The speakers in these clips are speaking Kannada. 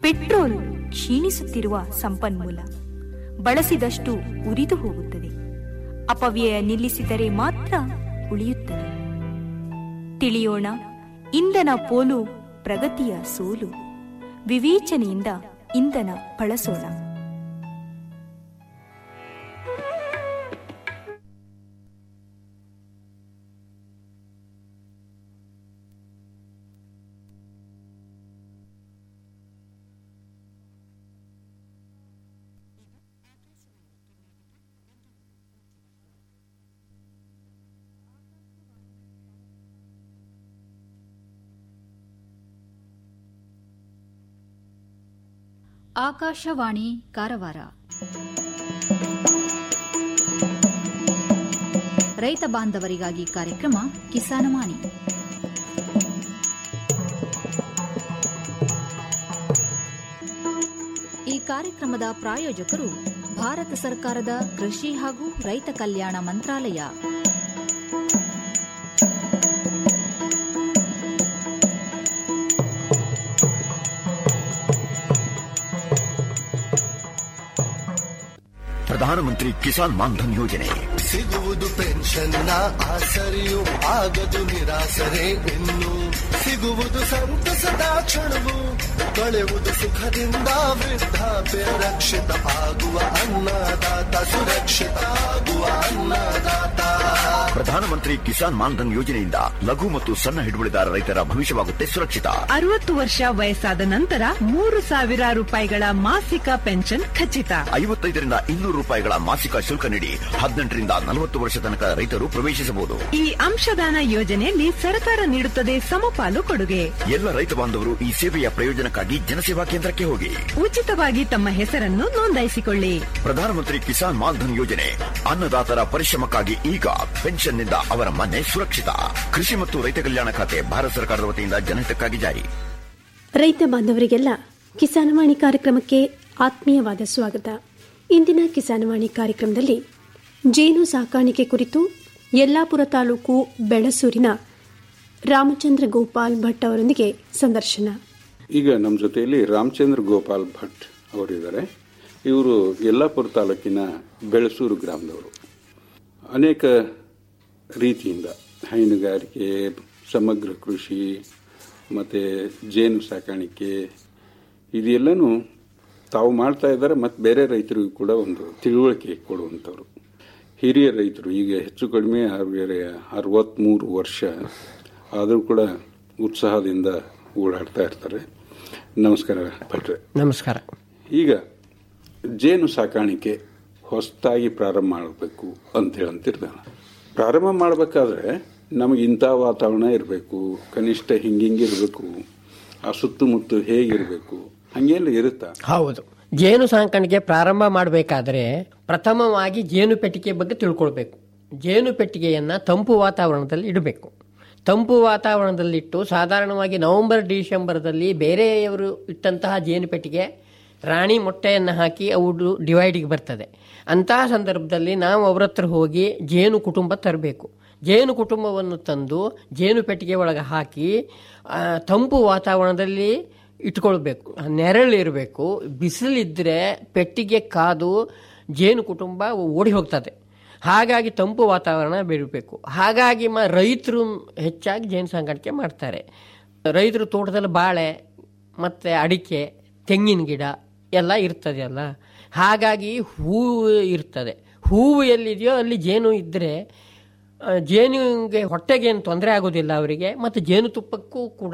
ಪೆಟ್ರೋಲ್ ಕ್ಷೀಣಿಸುತ್ತಿರುವ ಸಂಪನ್ಮೂಲ ಬಳಸಿದಷ್ಟು ಉರಿದು ಹೋಗುತ್ತದೆ ಅಪವ್ಯಯ ನಿಲ್ಲಿಸಿದರೆ ಮಾತ್ರ ಉಳಿಯುತ್ತದೆ ತಿಳಿಯೋಣ ಇಂಧನ ಪೋಲು ಪ್ರಗತಿಯ ಸೋಲು ವಿವೇಚನೆಯಿಂದ ಇಂಧನ ಬಳಸೋಣ ಆಕಾಶವಾಣಿ ಕಾರವಾರ ರೈತ ಬಾಂಧವರಿಗಾಗಿ ಕಾರ್ಯಕ್ರಮ ಕಿಸಾನವಾಣಿ ಈ ಕಾರ್ಯಕ್ರಮದ ಪ್ರಾಯೋಜಕರು ಭಾರತ ಸರ್ಕಾರದ ಕೃಷಿ ಹಾಗೂ ರೈತ ಕಲ್ಯಾಣ ಮಂತ್ರಾಲಯ ಪ್ರಧಾನಮಂತ್ರಿ ಕಿಸಾನ್ ಮಾನ್ಧನ್ ಯೋಜನೆ ಸಿಗುವುದು ಪೆನ್ಷನ್ನ ಆಸರೆಯು ಆಗದು ನಿರಾಸರೆ ಇನ್ನು ಸಿಗುವುದು ಸಂತಸದ ಕ್ಷಣವು ಕಳೆಯುವುದು ಸುಖದಿಂದ ವೃದ್ಧಾಪ್ಯ ರಕ್ಷಿತ ಆಗುವ ಅನ್ನದಾತ ಸುರಕ್ಷಿತ ಆಗುವ ಅನ್ನದಾತ ಪ್ರಧಾನಮಂತ್ರಿ ಕಿಸಾನ್ ಮಾನ್ಧನ್ ಯೋಜನೆಯಿಂದ ಲಘು ಮತ್ತು ಸಣ್ಣ ಹಿಡುವಳಿದಾರ ರೈತರ ಭವಿಷ್ಯವಾಗುತ್ತೆ ಸುರಕ್ಷಿತ ಅರವತ್ತು ವರ್ಷ ವಯಸ್ಸಾದ ನಂತರ ಮೂರು ಸಾವಿರ ರೂಪಾಯಿಗಳ ಮಾಸಿಕ ಪೆನ್ಷನ್ ಖಚಿತ ಐವತ್ತೈದರಿಂದ ಇನ್ನೂರು ರೂಪಾಯಿಗಳ ಮಾಸಿಕ ಶುಲ್ಕ ನೀಡಿ ಹದಿನೆಂಟರಿಂದ ನಲವತ್ತು ವರ್ಷ ತನಕ ರೈತರು ಪ್ರವೇಶಿಸಬಹುದು ಈ ಅಂಶದಾನ ಯೋಜನೆಯಲ್ಲಿ ಸರ್ಕಾರ ನೀಡುತ್ತದೆ ಸಮಪಾಲು ಕೊಡುಗೆ ಎಲ್ಲ ರೈತ ಬಾಂಧವರು ಈ ಸೇವೆಯ ಪ್ರಯೋಜನಕ್ಕಾಗಿ ಜನಸೇವಾ ಕೇಂದ್ರಕ್ಕೆ ಹೋಗಿ ಉಚಿತವಾಗಿ ತಮ್ಮ ಹೆಸರನ್ನು ನೋಂದಾಯಿಸಿಕೊಳ್ಳಿ ಪ್ರಧಾನಮಂತ್ರಿ ಕಿಸಾನ್ ಮಾನ್ಧನ್ ಯೋಜನೆ ಅನ್ನದಾತರ ಪರಿಶ್ರಮಕ್ಕಾಗಿ ಈಗ ಪೆನ್ಷನ್ನಿಂದ ಅವರ ಮನೆ ಸುರಕ್ಷಿತ ಕೃಷಿ ಮತ್ತು ರೈತ ಕಲ್ಯಾಣ ಖಾತೆ ಭಾರತ ಸರ್ಕಾರದ ವತಿಯಿಂದ ಜನಹಿತಕ್ಕಾಗಿ ಜಾರಿ ರೈತ ಬಾಂಧವರಿಗೆಲ್ಲ ಕಿಸಾನವಾಣಿ ಕಾರ್ಯಕ್ರಮಕ್ಕೆ ಆತ್ಮೀಯವಾದ ಸ್ವಾಗತ ಇಂದಿನ ಕಿಸಾನವಾಣಿ ಕಾರ್ಯಕ್ರಮದಲ್ಲಿ ಜೇನು ಸಾಕಾಣಿಕೆ ಕುರಿತು ಯಲ್ಲಾಪುರ ತಾಲೂಕು ಬೆಳಸೂರಿನ ರಾಮಚಂದ್ರ ಗೋಪಾಲ್ ಭಟ್ ಅವರೊಂದಿಗೆ ಸಂದರ್ಶನ ಈಗ ನಮ್ಮ ಜೊತೆಯಲ್ಲಿ ರಾಮಚಂದ್ರ ಗೋಪಾಲ್ ಭಟ್ ಅವರಿದ್ದಾರೆ ಇವರು ಯಲ್ಲಾಪುರ ತಾಲೂಕಿನ ಬೆಳಸೂರು ಗ್ರಾಮದವರು ಅನೇಕ ರೀತಿಯಿಂದ ಹೈನುಗಾರಿಕೆ ಸಮಗ್ರ ಕೃಷಿ ಮತ್ತು ಜೇನು ಸಾಕಾಣಿಕೆ ಇದೆಲ್ಲನೂ ತಾವು ಮಾಡ್ತಾ ಇದ್ದಾರೆ ಮತ್ತು ಬೇರೆ ರೈತರಿಗೂ ಕೂಡ ಒಂದು ತಿಳುವಳಿಕೆ ಕೊಡುವಂಥವ್ರು ಹಿರಿಯ ರೈತರು ಈಗ ಹೆಚ್ಚು ಕಡಿಮೆ ಅವರಿಗೆ ಅರವತ್ತ್ಮೂರು ವರ್ಷ ಆದರೂ ಕೂಡ ಉತ್ಸಾಹದಿಂದ ಓಡಾಡ್ತಾ ಇರ್ತಾರೆ ನಮಸ್ಕಾರ ಭಟ್ರೆ ನಮಸ್ಕಾರ ಈಗ ಜೇನು ಸಾಕಾಣಿಕೆ ಹೊಸದಾಗಿ ಪ್ರಾರಂಭ ಮಾಡಬೇಕು ಅಂತ ಹೇಳಂತಿರ್ತಾನೆ ಪ್ರಾರಂಭ ಮಾಡಬೇಕಾದ್ರೆ ನಮಗೆ ಇಂಥ ವಾತಾವರಣ ಇರಬೇಕು ಕನಿಷ್ಠ ಹಿಂಗಿಂಗಿರಬೇಕು ಆ ಸುತ್ತಮುತ್ತ ಹೇಗಿರಬೇಕು ಹಂಗೇನು ಇರುತ್ತಾ ಹೌದು ಜೇನು ಸಾಕಾಣಿಕೆ ಪ್ರಾರಂಭ ಮಾಡಬೇಕಾದ್ರೆ ಪ್ರಥಮವಾಗಿ ಜೇನು ಪೆಟ್ಟಿಗೆ ಬಗ್ಗೆ ತಿಳ್ಕೊಳ್ಬೇಕು ಜೇನು ಪೆಟ್ಟಿಗೆಯನ್ನು ತಂಪು ವಾತಾವರಣದಲ್ಲಿ ಇಡಬೇಕು ತಂಪು ವಾತಾವರಣದಲ್ಲಿಟ್ಟು ಸಾಧಾರಣವಾಗಿ ನವೆಂಬರ್ ಡಿಸೆಂಬರ್ದಲ್ಲಿ ಬೇರೆಯವರು ಇಟ್ಟಂತಹ ಜೇನು ಪೆಟ್ಟಿಗೆ ರಾಣಿ ಮೊಟ್ಟೆಯನ್ನು ಹಾಕಿ ಅವು ಡಿವೈಡಿಗೆ ಬರ್ತದೆ ಅಂತಹ ಸಂದರ್ಭದಲ್ಲಿ ನಾವು ಅವ್ರ ಹತ್ರ ಹೋಗಿ ಜೇನು ಕುಟುಂಬ ತರಬೇಕು ಜೇನು ಕುಟುಂಬವನ್ನು ತಂದು ಜೇನು ಪೆಟ್ಟಿಗೆ ಒಳಗೆ ಹಾಕಿ ಆ, ತಂಪು ವಾತಾವರಣದಲ್ಲಿ ಇಟ್ಕೊಳ್ಬೇಕು ನೆರಳಿರಬೇಕು ಬಿಸಿಲಿದ್ದರೆ ಪೆಟ್ಟಿಗೆ ಕಾದು ಜೇನು ಕುಟುಂಬ ಓಡಿ ಹೋಗ್ತದೆ ಹಾಗಾಗಿ ತಂಪು ವಾತಾವರಣ ಬಿಡಬೇಕು ಹಾಗಾಗಿ ಮ ರೈತರು ಹೆಚ್ಚಾಗಿ ಜೇನು ಸಾಕಾಣಿಕೆ ಮಾಡ್ತಾರೆ ರೈತರು ತೋಟದಲ್ಲಿ ಬಾಳೆ ಮತ್ತು ಅಡಿಕೆ ತೆಂಗಿನ ಗಿಡ ಎಲ್ಲ ಇರ್ತದೆ ಅಲ್ಲ ಹಾಗಾಗಿ ಹೂವು ಇರ್ತದೆ ಹೂವು ಎಲ್ಲಿದೆಯೋ ಅಲ್ಲಿ ಜೇನು ಇದ್ದರೆ ಆ, ಜೇನುಗೆ ಹೊಟ್ಟೆಗೇನು ತೊಂದರೆ ಆಗೋದಿಲ್ಲ ಅವರಿಗೆ ಮತ್ತು ಜೇನುತುಪ್ಪಕ್ಕೂ ಕೂಡ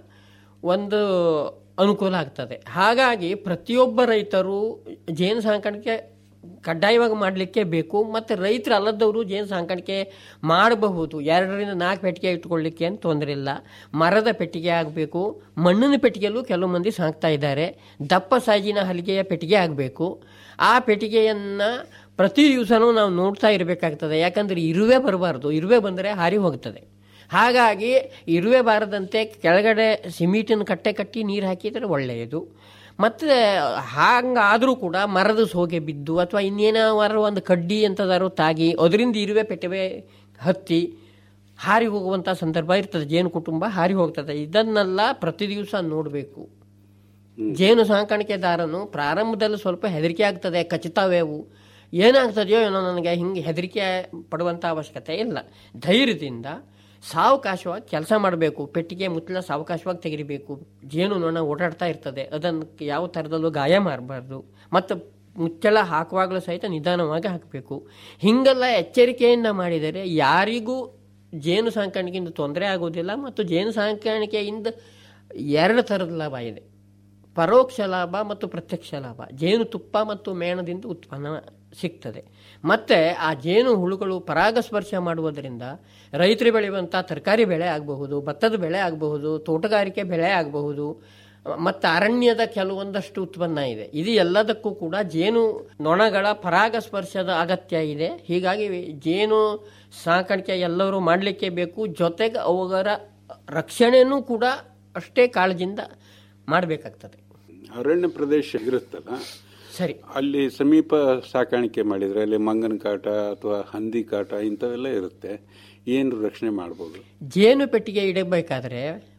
ಒಂದು ಅನುಕೂಲ ಆಗ್ತದೆ ಹಾಗಾಗಿ ಪ್ರತಿಯೊಬ್ಬ ರೈತರು ಜೇನು ಸಾಕಾಣಿಕೆ ಕಡ್ಡಾಯವಾಗಿ ಮಾಡಲಿಕ್ಕೆ ಬೇಕು ಮತ್ತು ರೈತರು ಅಲ್ಲದವರು ಜೇನು ಸಾಕಾಣಿಕೆ ಮಾಡಬಹುದು ಎರಡರಿಂದ ನಾಲ್ಕು ಪೆಟ್ಟಿಗೆ ಇಟ್ಕೊಳ್ಳಿಕ್ಕೆ ಏನು ತೊಂದರೆ ಇಲ್ಲ ಮರದ ಪೆಟ್ಟಿಗೆ ಆಗಬೇಕು ಮಣ್ಣಿನ ಪೆಟ್ಟಿಗೆಯಲ್ಲೂ ಕೆಲವು ಮಂದಿ ಸಾಕ್ತಾ ಇದ್ದಾರೆ ದಪ್ಪ ಸೈಜಿನ ಹಲಿಗೆಯ ಪೆಟ್ಟಿಗೆ ಆಗಬೇಕು ಆ ಪೆಟ್ಟಿಗೆಯನ್ನು ಪ್ರತಿ ದಿವಸನೂ ನಾವು ನೋಡ್ತಾ ಇರಬೇಕಾಗ್ತದೆ ಯಾಕಂದರೆ ಇರುವೆ ಬರಬಾರ್ದು ಇರುವೆ ಬಂದರೆ ಹಾರಿ ಹೋಗ್ತದೆ ಹಾಗಾಗಿ ಇರುವೆ ಬಾರದಂತೆ ಕೆಳಗಡೆ ಸಿಮಿಟಿನ ಕಟ್ಟೆ ಕಟ್ಟಿ ನೀರು ಹಾಕಿದರೆ ಒಳ್ಳೆಯದು ಮತ್ತು ಹಾಗಾದರೂ ಕೂಡ ಮರದ ಸೋಗೆ ಬಿದ್ದು ಅಥವಾ ಇನ್ನೇನಾದ್ರು ಒಂದು ಕಡ್ಡಿ ಅಂತದಾರು ತಾಗಿ ಅದರಿಂದ ಇರುವೆ ಪೆಟ್ಟವೆ ಹತ್ತಿ ಹಾರಿ ಹೋಗುವಂಥ ಸಂದರ್ಭ ಇರ್ತದೆ ಜೇನು ಕುಟುಂಬ ಹಾರಿ ಹೋಗ್ತದೆ ಇದನ್ನೆಲ್ಲ ಪ್ರತಿ ದಿವಸ ನೋಡಬೇಕು ಜೇನು ಸಾಕಾಣಿಕೆದಾರನು ಪ್ರಾರಂಭದಲ್ಲಿ ಸ್ವಲ್ಪ ಹೆದರಿಕೆ ಆಗ್ತದೆ ಖಚಿತವೇವು ಏನಾಗ್ತದೆಯೋ ಏನೋ ನನಗೆ ಹಿಂಗೆ ಹೆದರಿಕೆ ಪಡುವಂಥ ಅವಶ್ಯಕತೆ ಇಲ್ಲ ಧೈರ್ಯದಿಂದ ಸಾವಕಾಶವಾಗಿ ಕೆಲಸ ಮಾಡಬೇಕು ಪೆಟ್ಟಿಗೆ ಮುತ್ತಲ ಸಾವಕಾಶವಾಗಿ ತೆಗಿಬೇಕು ಜೇನು ನೊಣ ಓಡಾಡ್ತಾ ಇರ್ತದೆ ಅದನ್ನು ಯಾವ ಥರದಲ್ಲೂ ಗಾಯ ಮಾಡಬಾರ್ದು ಮತ್ತು ಮುಚ್ಚಳ ಹಾಕುವಾಗಲೂ ಸಹಿತ ನಿಧಾನವಾಗಿ ಹಾಕಬೇಕು ಹಿಂಗೆಲ್ಲ ಎಚ್ಚರಿಕೆಯಿಂದ ಮಾಡಿದರೆ ಯಾರಿಗೂ ಜೇನು ಸಾಕಾಣಿಕೆಯಿಂದ ತೊಂದರೆ ಆಗೋದಿಲ್ಲ ಮತ್ತು ಜೇನು ಸಾಕಾಣಿಕೆಯಿಂದ ಎರಡು ಥರದ ಲಾಭ ಇದೆ ಪರೋಕ್ಷ ಲಾಭ ಮತ್ತು ಪ್ರತ್ಯಕ್ಷ ಲಾಭ ಜೇನುತುಪ್ಪ ಮತ್ತು ಮೇಣದಿಂದ ಉತ್ಪನ್ನ ಸಿಗ್ತದೆ ಮತ್ತು ಆ ಜೇನು ಹುಳುಗಳು ಪರಾಗಸ್ಪರ್ಶ ಮಾಡುವುದರಿಂದ ರೈತರು ಬೆಳೆಯುವಂಥ ತರಕಾರಿ ಬೆಳೆ ಆಗಬಹುದು ಭತ್ತದ ಬೆಳೆ ಆಗಬಹುದು ತೋಟಗಾರಿಕೆ ಬೆಳೆ ಆಗಬಹುದು ಮತ್ತು ಅರಣ್ಯದ ಕೆಲವೊಂದಷ್ಟು ಉತ್ಪನ್ನ ಇದೆ ಇದು ಎಲ್ಲದಕ್ಕೂ ಕೂಡ ಜೇನು ನೊಣಗಳ ಪರಾಗಸ್ಪರ್ಶದ ಅಗತ್ಯ ಇದೆ ಹೀಗಾಗಿ ಜೇನು ಸಾಕಾಣಿಕೆ ಎಲ್ಲರೂ ಮಾಡಲಿಕ್ಕೆ ಬೇಕು ಜೊತೆಗೆ ಅವುಗಳ ರಕ್ಷಣೆನೂ ಕೂಡ ಅಷ್ಟೇ ಕಾಳಜಿಯಿಂದ ಮಾಡಬೇಕಾಗ್ತದೆ ಅರಣ್ಯ ಪ್ರದೇಶ ಇರುತ್ತಲ್ಲ ಸರಿ ಅಲ್ಲಿ ಸಮೀಪ ಸಾಕಾಣಿಕೆ ಮಾಡಿದ್ರೆ ಅಲ್ಲಿ ಮಂಗನ ಕಾಟ ಅಥವಾ ಹಂದಿ ಕಾಟ ಇಂಥವೆಲ್ಲ ಇರುತ್ತೆ ಏನು ರಕ್ಷಣೆ ಮಾಡ್ಬೋದು ಜೇನು ಪೆಟ್ಟಿಗೆ ಇಡಬೇಕಾದ್ರೆ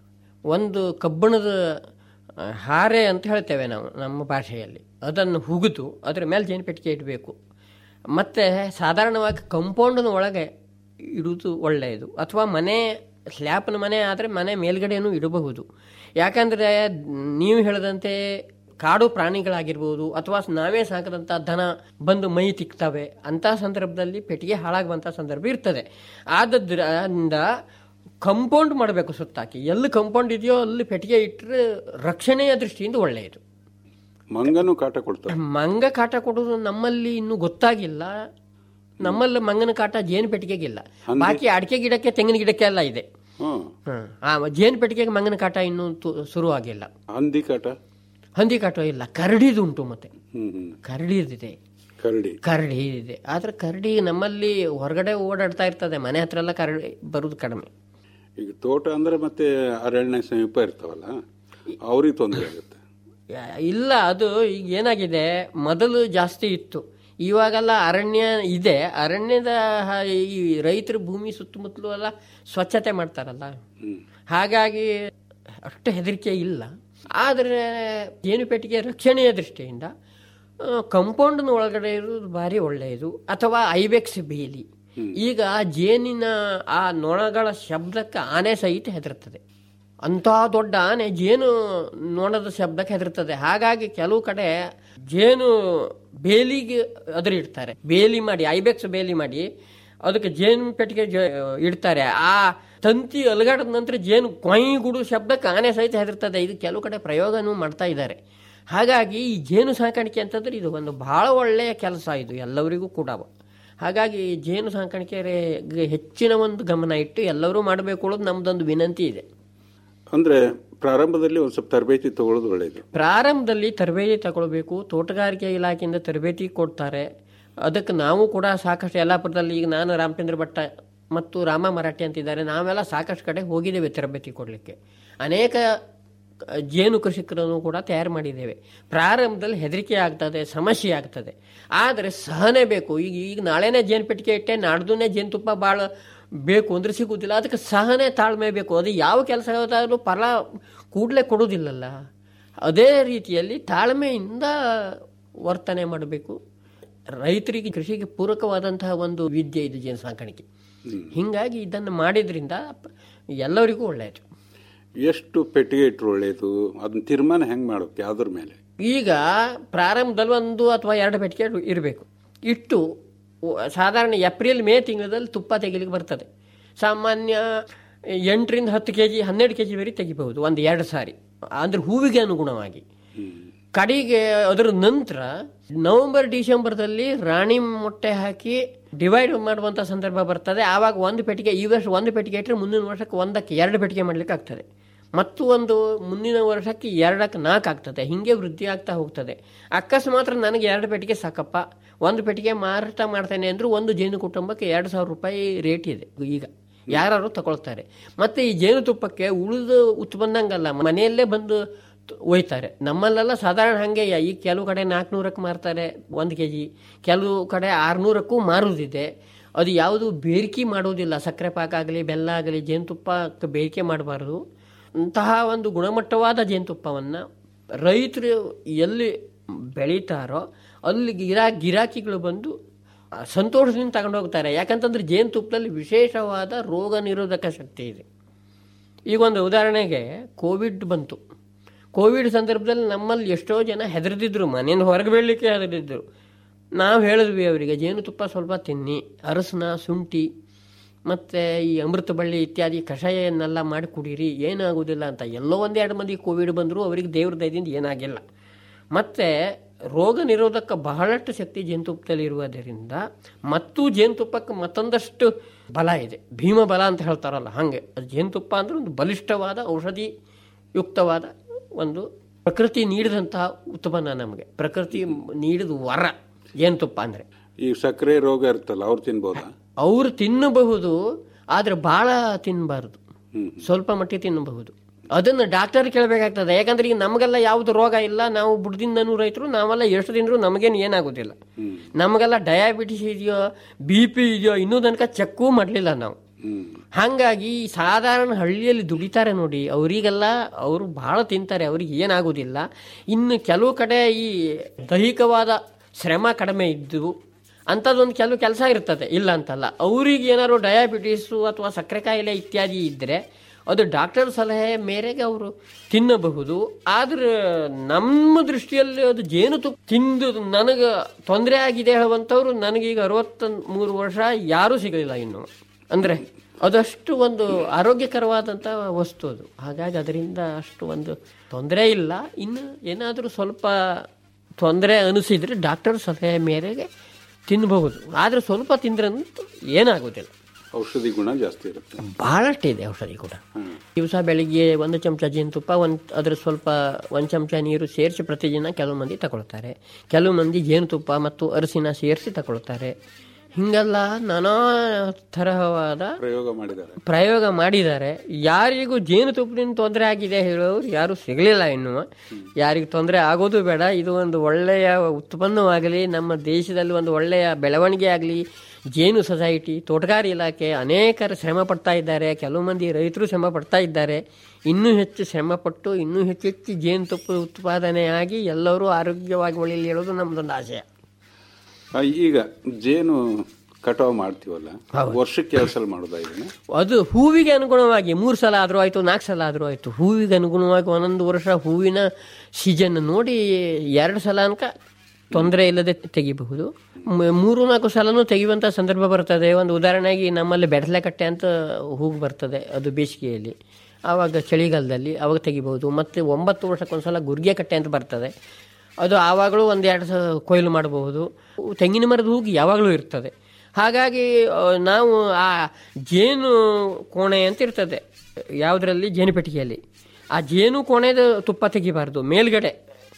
ಒಂದು ಕಬ್ಬಣದ ಆ, ಹಾರೆ ಅಂತ ಹೇಳ್ತೇವೆ ನಾವು ನಮ್ಮ ಭಾಷೆಯಲ್ಲಿ ಅದನ್ನು ಹುಗಿದು ಅದರ ಮೇಲೆ ಜೇನು ಪೆಟ್ಟಿಗೆ ಇಡಬೇಕು ಮತ್ತು ಸಾಧಾರಣವಾಗಿ ಕಂಪೌಂಡಿನ ಒಳಗೆ ಇಡುವುದು ಒಳ್ಳೆಯದು ಅಥವಾ ಮನೆ ಸ್ಲ್ಯಾಪ್ನ ಮನೆ ಆದರೆ ಮನೆ ಮೇಲ್ಗಡೆನೂ ಇಡಬಹುದು ಯಾಕಂದರೆ ನೀವು ಹೇಳಿದಂತೆ ಕಾಡು ಪ್ರಾಣಿಗಳಾಗಿರ್ಬೋದು ಅಥವಾ ನಾವೇ ಸಾಕದಂಥ ದನ ಬಂದು ಮೈ ತಿಕ್ತವೆ ಅಂಥ ಸಂದರ್ಭದಲ್ಲಿ ಪೆಟ್ಟಿಗೆ ಹಾಳಾಗುವಂಥ ಸಂದರ್ಭ ಇರ್ತದೆ ಆದದ್ರಿಂದ ಕಂಪೌಂಡ್ ಮಾಡಬೇಕು ಸುತ್ತಾಕಿ ಎಲ್ಲಿ ಕಂಪೌಂಡ್ ಇದೆಯೋ ಅಲ್ಲಿ ಪೆಟ್ಟಿಗೆ ಇಟ್ಟರೆ ರಕ್ಷಣೆಯ ದೃಷ್ಟಿಯಿಂದ ಒಳ್ಳೆಯದು ಮಂಗನು ಕಾಟ ಕೊಡ್ತಾರೆ ಮಂಗ ಕಾಟ ಕೊಡೋದು ನಮ್ಮಲ್ಲಿ ಇನ್ನೂ ಗೊತ್ತಾಗಿಲ್ಲ ನಮ್ಮಲ್ಲಿ ಮಂಗನ ಕಾಟ ಜೇನು ಪೆಟ್ಟಿಗೆಗಿಲ್ಲ ಬಾಕಿ ಅಡಿಕೆ ಗಿಡಕ್ಕೆ ತೆಂಗಿನ ಗಿಡಕ್ಕೆ ಎಲ್ಲ ಇದೆ ಹ್ಮ್ ಹ್ಮ್. ಆ ಜೇನು ಪೆಟ್ಟಿಗೆಗೆ ಮಂಗನ ಕಾಟ ಇನ್ನೂ ತು- ಶುರುವಾಗಿಲ್ಲ ಹಂದಿ ಕಾಟ ಹಂದಿ ಕಾಟ ಇಲ್ಲ ಕರಡಿದುಂಟು ಮತ್ತೆ ಹ್ಮ್ ಹ್ಮ್ ಕರಡಿದಿದೆ ಕರಡಿ ಕರಡಿ ಇದೆ ಆದ್ರೆ ಕರಡಿ ನಮ್ಮಲ್ಲಿ ಹೊರಗಡೆ ಓಡಾಡ್ತಾ ಇರ್ತದೆ ಮನೆ ಹತ್ರ ಎಲ್ಲ ಕರಡಿ ಬರುದು ಕಡಿಮೆ ಈಗ ತೋಟ ಅಂದ್ರೆ ಮತ್ತೆ ಅರಣ್ಯ ಸಮೀಪ ಇರ್ತಾವಲ್ಲ ಅವ್ರಿಗೆ ತೊಂದರೆ ಆಗುತ್ತೆ ಯಾ- ಇಲ್ಲ ಅದು ಈಗ ಏನಾಗಿದೆ ಮೊದಲು ಜಾಸ್ತಿ ಇತ್ತು ಇವಾಗೆಲ್ಲ ಅರಣ್ಯ ಇದೆ ಅರಣ್ಯದ ಹ- ಈ ರೈತರ ಭೂಮಿ ಸುತ್ತಮುತ್ತಲು ಎಲ್ಲ ಸ್ವಚ್ಛತೆ ಮಾಡ್ತಾರಲ್ಲ ಹಾಗಾಗಿ ಅಷ್ಟು ಹೆದರಿಕೆ ಇಲ್ಲ ಆದರೆ ಜೇನುಪೆಟ್ಟಿಗೆ ರಕ್ಷಣೆಯ ದೃಷ್ಟಿಯಿಂದ ಕಂಪೌಂಡ್ನ ಒಳಗಡೆ ಇರೋದು ಭಾರಿ ಒಳ್ಳೆಯದು ಅಥವಾ ಐಬೆಕ್ಸ್ ಬೇಲಿ ಈಗ ಜೇನಿನ ಆ ನೊಣಗಳ ಶಬ್ದಕ್ಕೆ ಆನೆ ಸಹಿತ ಹೆದರ್ತದೆ ಅಂಥ ದೊಡ್ಡ ಆನೆ ಜೇನು ನೊಣದ ಶಬ್ದಕ್ಕೆ ಹೆದರ್ತದೆ ಹಾಗಾಗಿ ಕೆಲವು ಕಡೆ ಜೇನು ಬೇಲಿಗೆ ಅದ್ರ ಇಡ್ತಾರೆ ಬೇಲಿ ಮಾಡಿ ಐಬೆಕ್ಸ್ ಬೇಲಿ ಮಾಡಿ ಅದಕ್ಕೆ ಜೇನು ಪೆಟ್ಟಿಗೆ ಜ- ಇಡ್ತಾರೆ ಆ ತಂತಿ ಅಲಗಾಡದ ನಂತರ ಜೇನು ಕೊಯ್ಗುಡು ಶಬ್ದಕ್ಕೆ ಆನೆ ಸಹಿತ ಹೆದರ್ತದೆ ಇದು ಕೆಲವು ಕಡೆ ಪ್ರಯೋಗನೂ ಮಾಡ್ತಾ ಇದ್ದಾರೆ ಹಾಗಾಗಿ ಈ ಜೇನು ಸಾಕಾಣಿಕೆ ಅಂತಂದ್ರೆ ಇದು ಒಂದು ಬಹಳ ಒಳ್ಳೆಯ ಕೆಲಸ ಇದು ಎಲ್ಲರಿಗೂ ಕೂಡ ಹಾಗಾಗಿ ಜೇನು ಸಾಕಾಣಿಕೆಗೆ ಹೆಚ್ಚಿನ ಒಂದು ಗಮನ ಇಟ್ಟು ಎಲ್ಲರೂ ಮಾಡಬೇಕು ಅನ್ನೋದು ನಮ್ದೊಂದು ವಿನಂತಿ ಇದೆ ಅಂದ್ರೆ ಪ್ರಾರಂಭದಲ್ಲಿ ಒಂದು ಸ್ವಲ್ಪ ತರಬೇತಿ ತಗೊಳ್ಳೋದು ಒಳ್ಳೇದು ಪ್ರಾರಂಭದಲ್ಲಿ ತರಬೇತಿ ತಗೊಳ್ಬೇಕು ತೋಟಗಾರಿಕೆ ಇಲಾಖೆಯಿಂದ ತರಬೇತಿ ಕೊಡ್ತಾರೆ ಅದಕ್ಕೆ ನಾವು ಕೂಡ ಸಾಕಷ್ಟು ಯಲ್ಲಾಪುರದಲ್ಲಿ ಈಗ ನಾನು ರಾಮಚಂದ್ರ ಭಟ್ಟ ಮತ್ತು ರಾಮ ಮರಾಠಿ ಅಂತಿದ್ದಾರೆ ನಾವೆಲ್ಲ ಸಾಕಷ್ಟು ಕಡೆ ಹೋಗಿದ್ದೇವೆ ತರಬೇತಿ ಕೊಡಲಿಕ್ಕೆ ಅನೇಕ ಅಹ್, ಜೇನು ಕೃಷಿಕರನ್ನು ಕೂಡ ತಯಾರು ಮಾಡಿದ್ದೇವೆ ಪ್ರಾರಂಭದಲ್ಲಿ ಹೆದರಿಕೆ ಆಗ್ತದೆ ಸಮಸ್ಯೆ ಆಗ್ತದೆ ಆದರೆ ಸಹನೆ ಬೇಕು ಈಗ ಈಗ ನಾಳೆನೇ ಜೇನು ಪೆಟ್ಟಿಗೆ ಇಟ್ಟೆ ನಾಡ್ದುನೇ ಜೇನುತುಪ್ಪ ಭಾಳ ಬೇಕು ಅಂದ್ರೆ ಸಿಗುವುದಿಲ್ಲ ಅದಕ್ಕೆ ಸಹನೆ ತಾಳ್ಮೆ ಬೇಕು ಅದು ಯಾವ ಕೆಲಸ ಆದರೂ ಫಲ ಕೂಡಲೇ ಕೊಡೋದಿಲ್ಲಲ್ಲ ಅದೇ ರೀತಿಯಲ್ಲಿ ತಾಳ್ಮೆಯಿಂದ ವರ್ತನೆ ಮಾಡಬೇಕು ರೈತರಿಗೆ ಕೃಷಿಗೆ ಪೂರಕವಾದಂತಹ ಒಂದು ವಿದ್ಯೆ ಇದು ಜೇನು ಸಾಕಾಣಿಕೆ ಹೀಗಾಗಿ ಇದನ್ನು ಮಾಡಿದ್ರಿಂದ ಎಲ್ಲರಿಗೂ ಒಳ್ಳೆಯದು ಎಷ್ಟು ಪೆಟ್ಟಿಗೆ ಇಟ್ಟರು ಒಳ್ಳೇದು ಅದನ್ನ ತೀರ್ಮಾನ ಹೆಂಗ್ ಮಾಡೋಕೆ ಯಾವ್ದ್ರ ಮೇಲೆ ಈಗ ಪ್ರಾರಂಭದಲ್ಲಿ ಒಂದು ಅಥವಾ ಎರಡು ಪೆಟ್ಟಿಗೆ ಇರಬೇಕು ಇಟ್ಟು ಒ- ಸಾಧಾರಣ ಏಪ್ರಿಲ್ ಮೇ ತಿಂಗಳಲ್ಲಿ ತುಪ್ಪ ತೆಗಿಲಿಕ್ಕೆ ಬರ್ತದೆ ಸಾಮಾನ್ಯ ಎಂಟರಿಂದ ಹತ್ತು ಕೆ ಜಿ ಹನ್ನೆರಡು ಕೆ ಜಿವರೆಗೆ ತೆಗಿಬಹುದು ಒಂದು ಎರಡು ಸಾರಿ ಅಂದ್ರೆ ಹೂವಿಗೆ ಅನುಗುಣವಾಗಿ ಕಡೆಗೆ ಅದರ ನಂತರ ನವೆಂಬರ್ ಡಿಸೆಂಬರ್ದಲ್ಲಿ ರಾಣಿ ಮೊಟ್ಟೆ ಹಾಕಿ ಡಿವೈಡ್ ಮಾಡುವಂಥ ಸಂದರ್ಭ ಬರ್ತದೆ ಆವಾಗ ಒಂದು ಪೆಟ್ಟಿಗೆ ಈ ವರ್ಷ ಒಂದು ಪೆಟ್ಟಿಗೆ ಇಟ್ಟರೆ ಮುಂದಿನ ವರ್ಷಕ್ಕೆ ಒಂದಕ್ಕೆ ಎರಡು ಪೆಟ್ಟಿಗೆ ಮಾಡಲಿಕ್ಕೆ ಆಗ್ತದೆ ಮತ್ತು ಒಂದು ಮುಂದಿನ ವರ್ಷಕ್ಕೆ ಎರಡಕ್ಕೆ ನಾಲ್ಕು ಆಗ್ತದೆ ಹಿಂಗೆ ವೃದ್ಧಿ ಆಗ್ತಾ ಹೋಗ್ತದೆ ಅಕಸ್ಮಾತ್ ನನಗೆ ಎರಡು ಪೆಟ್ಟಿಗೆ ಸಾಕಪ್ಪ ಒಂದು ಪೆಟ್ಟಿಗೆ ಮಾರಾಟ ಮಾಡ್ತೇನೆ ಅಂದರೂ ಒಂದು ಜೇನು ಕುಟುಂಬಕ್ಕೆ ಎರಡು ಸಾವಿರ ರೂಪಾಯಿ ರೇಟ್ ಇದೆ ಈಗ ಯಾರು ತಗೊಳ್ತಾರೆ ಮತ್ತು ಈ ಜೇನುತುಪ್ಪಕ್ಕೆ ಉಳಿದ ಉತ್ಪನ್ನಂಗಲ್ಲ ಮನೆಯಲ್ಲೇ ಬಂದು ತ- ಒಯ್ತಾರೆ ನಮ್ಮಲ್ಲೆಲ್ಲ ಸಾಧಾರಣ ಹಾಗೆ ಈ ಕೆಲವು ಕಡೆ ನಾಲ್ಕುನೂರಕ್ಕೆ ಮಾರ್ತಾರೆ ಒಂದು ಕೆ ಜಿ ಕೆಲವು ಕಡೆ ಆರುನೂರಕ್ಕೂ ಮಾರುವುದಿದೆ ಅದು ಯಾವುದು ಬೇರಿಕೆ ಮಾಡೋದಿಲ್ಲ ಸಕ್ಕರೆ ಪಾಕ ಆಗಲಿ ಬೆಲ್ಲ ಆಗಲಿ ಜೇನುತುಪ್ಪಕ್ಕೆ ಬೇರಿಕೆ ಮಾಡಬಾರ್ದು ಅಂತಹ ಒಂದು ಗುಣಮಟ್ಟವಾದ ಜೇನುತುಪ್ಪವನ್ನು ರೈತರು ಎಲ್ಲಿ ಬೆಳೀತಾರೋ ಅಲ್ಲಿ ಗಿರಾ ಗಿರಾಕಿಗಳು ಬಂದು ಆ, ಸಂತೋಷದಿಂದ ತಗೊಂಡು ಹೋಗ್ತಾರೆ ಯಾಕಂತಂದ್ರೆ ಜೇನುತುಪ್ಪದಲ್ಲಿ ವಿಶೇಷವಾದ ರೋಗ ನಿರೋಧಕ ಶಕ್ತಿ ಇದೆ ಈಗ ಒಂದು ಉದಾಹರಣೆಗೆ ಕೋವಿಡ್ ಬಂತು ಕೋವಿಡ್ ಸಂದರ್ಭದಲ್ಲಿ ನಮ್ಮಲ್ಲಿ ಎಷ್ಟೋ ಜನ ಹೆದರ್ದಿದ್ರು ಮನೆಯಿಂದ ಹೊರಗೆ ಬೀಳಲಿಕ್ಕೆ ಹೆದರಿದ್ರು ನಾವು ಹೇಳಿದ್ವಿ ಅವರಿಗೆ ಜೇನುತುಪ್ಪ ಸ್ವಲ್ಪ ತಿನ್ನಿ ಅರಸನ ಶುಂಠಿ ಮತ್ತು ಈ ಅಮೃತ ಬಳ್ಳಿ ಇತ್ಯಾದಿ ಕಷಾಯವನ್ನೆಲ್ಲ ಮಾಡಿ ಕುಡೀರಿ ಏನಾಗೋದಿಲ್ಲ ಅಂತ ಎಲ್ಲೋ ಒಂದೆರಡು ಮಂದಿ ಕೋವಿಡ್ ಬಂದರೂ ಅವರಿಗೆ ದೇವ್ರ ದಯದಿಂದ ಏನಾಗಿಲ್ಲ ಮತ್ತು ರೋಗ ನಿರೋಧಕ ಬಹಳಷ್ಟು ಶಕ್ತಿ ಜೇನುತುಪ್ಪದಲ್ಲಿ ಇರುವುದರಿಂದ ಮತ್ತು ಜೇನುತುಪ್ಪಕ್ಕೆ ಮತ್ತೊಂದಷ್ಟು ಬಲ ಇದೆ ಭೀಮ ಬಲ ಅಂತ ಹೇಳ್ತಾರಲ್ಲ ಹಾಗೆ ಅದು ಜೇನುತುಪ್ಪ ಅಂದರೆ ಒಂದು ಬಲಿಷ್ಠವಾದ ಔಷಧಿ ಯುಕ್ತವಾದ ಒಂದು ಪ್ರಕೃತಿ ನೀಡಿದಂತಹ ಉತ್ಪನ್ನ ನಮಗೆ ಪ್ರಕೃತಿ ನೀಡಿದ ವರ ಜೇನುತುಪ್ಪ ಅಂದರೆ ಈ ಸಕ್ಕರೆ ರೋಗ ಇರ್ತಲ್ಲ ಅವ್ರು ತಿನ್ಬೋದಾ ಅವರು ತಿನ್ನಬಹುದು ಆದರೆ ಭಾಳ ತಿನ್ನಬಾರ್ದು ಹ್ಮ್. ಸ್ವಲ್ಪ ಮಟ್ಟಿಗೆ ತಿನ್ನಬಹುದು ಅದನ್ನು ಡಾಕ್ಟರ್ ಕೇಳಬೇಕಾಗ್ತದೆ ಯಾಕಂದ್ರೆ ಈಗ ನಮಗೆಲ್ಲ ಯಾವುದು ರೋಗ ಇಲ್ಲ ನಾವು ಬುಡದಿಂದನೂ ರೈತರು ನಾವೆಲ್ಲ ಎಷ್ಟು ತಿಂದರೂ ನಮಗೇನು ಏನಾಗೋದಿಲ್ಲ ನಮಗೆಲ್ಲ ಡಯಾಬಿಟಿಸ್ ಇದೆಯೋ ಬಿ ಪಿ ಇದೆಯೋ ಇನ್ನೂ ತನಕ ಚೆಕ್ಕೂ ಮಾಡಲಿಲ್ಲ ನಾವು ಹ್ಮ್ ಹಾಗಾಗಿ ಈ ಸಾಧಾರಣ ಹಳ್ಳಿಯಲ್ಲಿ ದುಡಿತಾರೆ ನೋಡಿ ಅವರಿಗೆಲ್ಲ ಅವರು ಬಹಳ ತಿಂತಾರೆ ಅವ್ರಿಗೆ ಏನಾಗೋದಿಲ್ಲ ಇನ್ನು ಕೆಲವು ಕಡೆ ಈ ದೈಹಿಕವಾದ ಶ್ರಮ ಕಡಿಮೆ ಇದ್ದು ಅಂಥದ್ದೊಂದು ಕೆಲವು ಕೆಲಸ ಇರ್ತದೆ ಇಲ್ಲ ಅಂತಲ್ಲ ಅವ್ರಿಗೆ ಏನಾದ್ರು ಡಯಾಬಿಟೀಸು ಅಥವಾ ಸಕ್ಕರೆ ಕಾಯಿಲೆ ಇತ್ಯಾದಿ ಇದ್ದರೆ ಅದು ಡಾಕ್ಟರ್ ಸಲಹೆ ಮೇರೆಗೆ ಅವರು ತಿನ್ನಬಹುದು ಆದ್ರೆ ನಮ್ಮ ದೃಷ್ಟಿಯಲ್ಲಿ ಅದು ಜೇನುತುಪ್ಪ ತಿಂದು ನನಗೆ ತೊಂದರೆ ಆಗಿದೆ ಹೇಳುವಂಥವ್ರು ನನಗೀಗ ಅರವತ್ತ ಮೂರು ವರ್ಷ ಯಾರೂ ಸಿಗಲಿಲ್ಲ ಇನ್ನು ಅಂದರೆ ಅದಷ್ಟು ಒಂದು ಆರೋಗ್ಯಕರವಾದಂಥ ವಸ್ತು ಅದು ಹಾಗಾಗಿ ಅದರಿಂದ ಅಷ್ಟು ಒಂದು ತೊಂದರೆ ಇಲ್ಲ ಇನ್ನು ಏನಾದರೂ ಸ್ವಲ್ಪ ತೊಂದರೆ ಅನಿಸಿದರೆ ಡಾಕ್ಟರ್ ಸಲಹೆ ಮೇರೆಗೆ ತಿನ್ನಬಹುದು ಆದರೆ ಸ್ವಲ್ಪ ತಿಂದ್ರಂತೂ ಏನಾಗೋದಿಲ್ಲ ಔಷಧಿ ಗುಣ ಜಾಸ್ತಿ ಇರುತ್ತೆ ಬಹಳಷ್ಟು ಇದೆ ಔಷಧಿ ಕೂಡ ದಿವಸ ಬೆಳಿಗ್ಗೆ ಒಂದು ಚಮಚ ಜೇನುತುಪ್ಪ ಒಂದು ಅದ್ರ ಸ್ವಲ್ಪ ಒಂದು ಚಮಚ ನೀರು ಸೇರಿಸಿ ಪ್ರತಿದಿನ ಕೆಲವು ಮಂದಿ ತಗೊಳ್ತಾರೆ ಕೆಲವು ಮಂದಿ ಜೇನುತುಪ್ಪ ಮತ್ತು ಅರಸಿನ ಸೇರಿಸಿ ತಗೊಳ್ತಾರೆ ಹಿಂಗೆಲ್ಲ ನಾನಾ ತರಹವಾದ ಪ್ರಯೋಗ ಮಾಡಿದ್ದಾರೆ ಪ್ರಯೋಗ ಮಾಡಿದ್ದಾರೆ ಯಾರಿಗೂ ಜೇನುತುಪ್ಪದಿಂದ ತೊಂದರೆ ಆಗಿದೆ ಹೇಳೋರು ಯಾರು ಸಿಗಲಿಲ್ಲ ಇನ್ನು ಯಾರಿಗೂ ತೊಂದರೆ ಆಗೋದು ಬೇಡ ಇದು ಒಂದು ಒಳ್ಳೆಯ ಉತ್ಪನ್ನವಾಗಲಿ ನಮ್ಮ ದೇಶದಲ್ಲಿ ಒಂದು ಒಳ್ಳೆಯ ಬೆಳವಣಿಗೆ ಆಗಲಿ ಜೇನು ಸೊಸೈಟಿ ತೋಟಗಾರಿ ಇಲಾಖೆ ಅನೇಕರು ಶ್ರಮ ಪಡ್ತಾ ಇದ್ದಾರೆ ಕೆಲವು ಮಂದಿ ರೈತರು ಶ್ರಮ ಪಡ್ತಾ ಇದ್ದಾರೆ ಇನ್ನೂ ಹೆಚ್ಚು ಶ್ರಮಪಟ್ಟು ಇನ್ನೂ ಹೆಚ್ಚು ಹೆಚ್ಚು ಜೇನುತುಪ್ಪ ಉತ್ಪಾದನೆಯಾಗಿ ಎಲ್ಲರೂ ಆರೋಗ್ಯವಾಗಿ ಉಳಿಯಲಿ ಹೇಳೋದು ನಮ್ಮದೊಂದು ಆಶಯ ಆ, ಈಗ ಜೇನು ಕಟಾವು ಮಾಡ್ತೀವಲ್ಲ ವರ್ಷಕ್ಕೆ ಎರಡು ಸಲ ಮಾಡೋದಾ ಇದನ್ನ ಅದು ಹೂವಿಗೆ ಅನುಗುಣವಾಗಿ ಮೂರು ಸಲ ಆದರೂ ಆಯಿತು ನಾಲ್ಕು ಸಲ ಆದರೂ ಆಯಿತು ಹೂವಿಗೆ ಅನುಗುಣವಾಗಿ ಒಂದೊಂದು ವರ್ಷ ಹೂವಿನ ಸೀಸನ್ ನೋಡಿ ಎರಡು ಸಲ ಅನ್ಕ ತೊಂದರೆ ಇಲ್ಲದೆ ತೆಗಿಬಹುದು ಮ- ಮೂರು ನಾಲ್ಕು ಸಲನೂ ತೆಗೆಯುವಂಥ ಸಂದರ್ಭ ಬರ್ತದೆ ಒಂದು ಉದಾಹರಣೆಗೆ ನಮ್ಮಲ್ಲಿ ಬೆಡಲೆ ಕಟ್ಟೆ ಅಂತ ಹೂವು ಬರ್ತದೆ ಅದು ಬೇಸಿಗೆಯಲ್ಲಿ ಆವಾಗ ಚಳಿಗಾಲದಲ್ಲಿ ಅವಾಗ ತೆಗಿಬಹುದು ಮತ್ತು ಒಂಬತ್ತು ವರ್ಷಕ್ಕೊಂದ್ಸಲ ಗುರ್ಗೆ ಕಟ್ಟೆ ಅಂತ ಬರ್ತದೆ ಅದು ಆವಾಗಲೂ ಒಂದೆರಡು ಸಲ ಕೊಯ್ಲು ಮಾಡಬಹುದು ತೆಂಗಿನ ಮರದ ಹೂಗಿ ಯಾವಾಗಲೂ ಇರ್ತದೆ ಹಾಗಾಗಿ ಆ, ನಾವು ಆ ಜೇನು ಕೋಣೆ ಅಂತ ಇರ್ತದೆ ಯಾವುದರಲ್ಲಿ ಜೇನು ಪೆಟ್ಟಿಗೆಯಲ್ಲಿ ಆ ಜೇನು ಕೋಣೆದ ತುಪ್ಪ ತೆಗಿಬಾರ್ದು ಮೇಲ್ಗಡೆ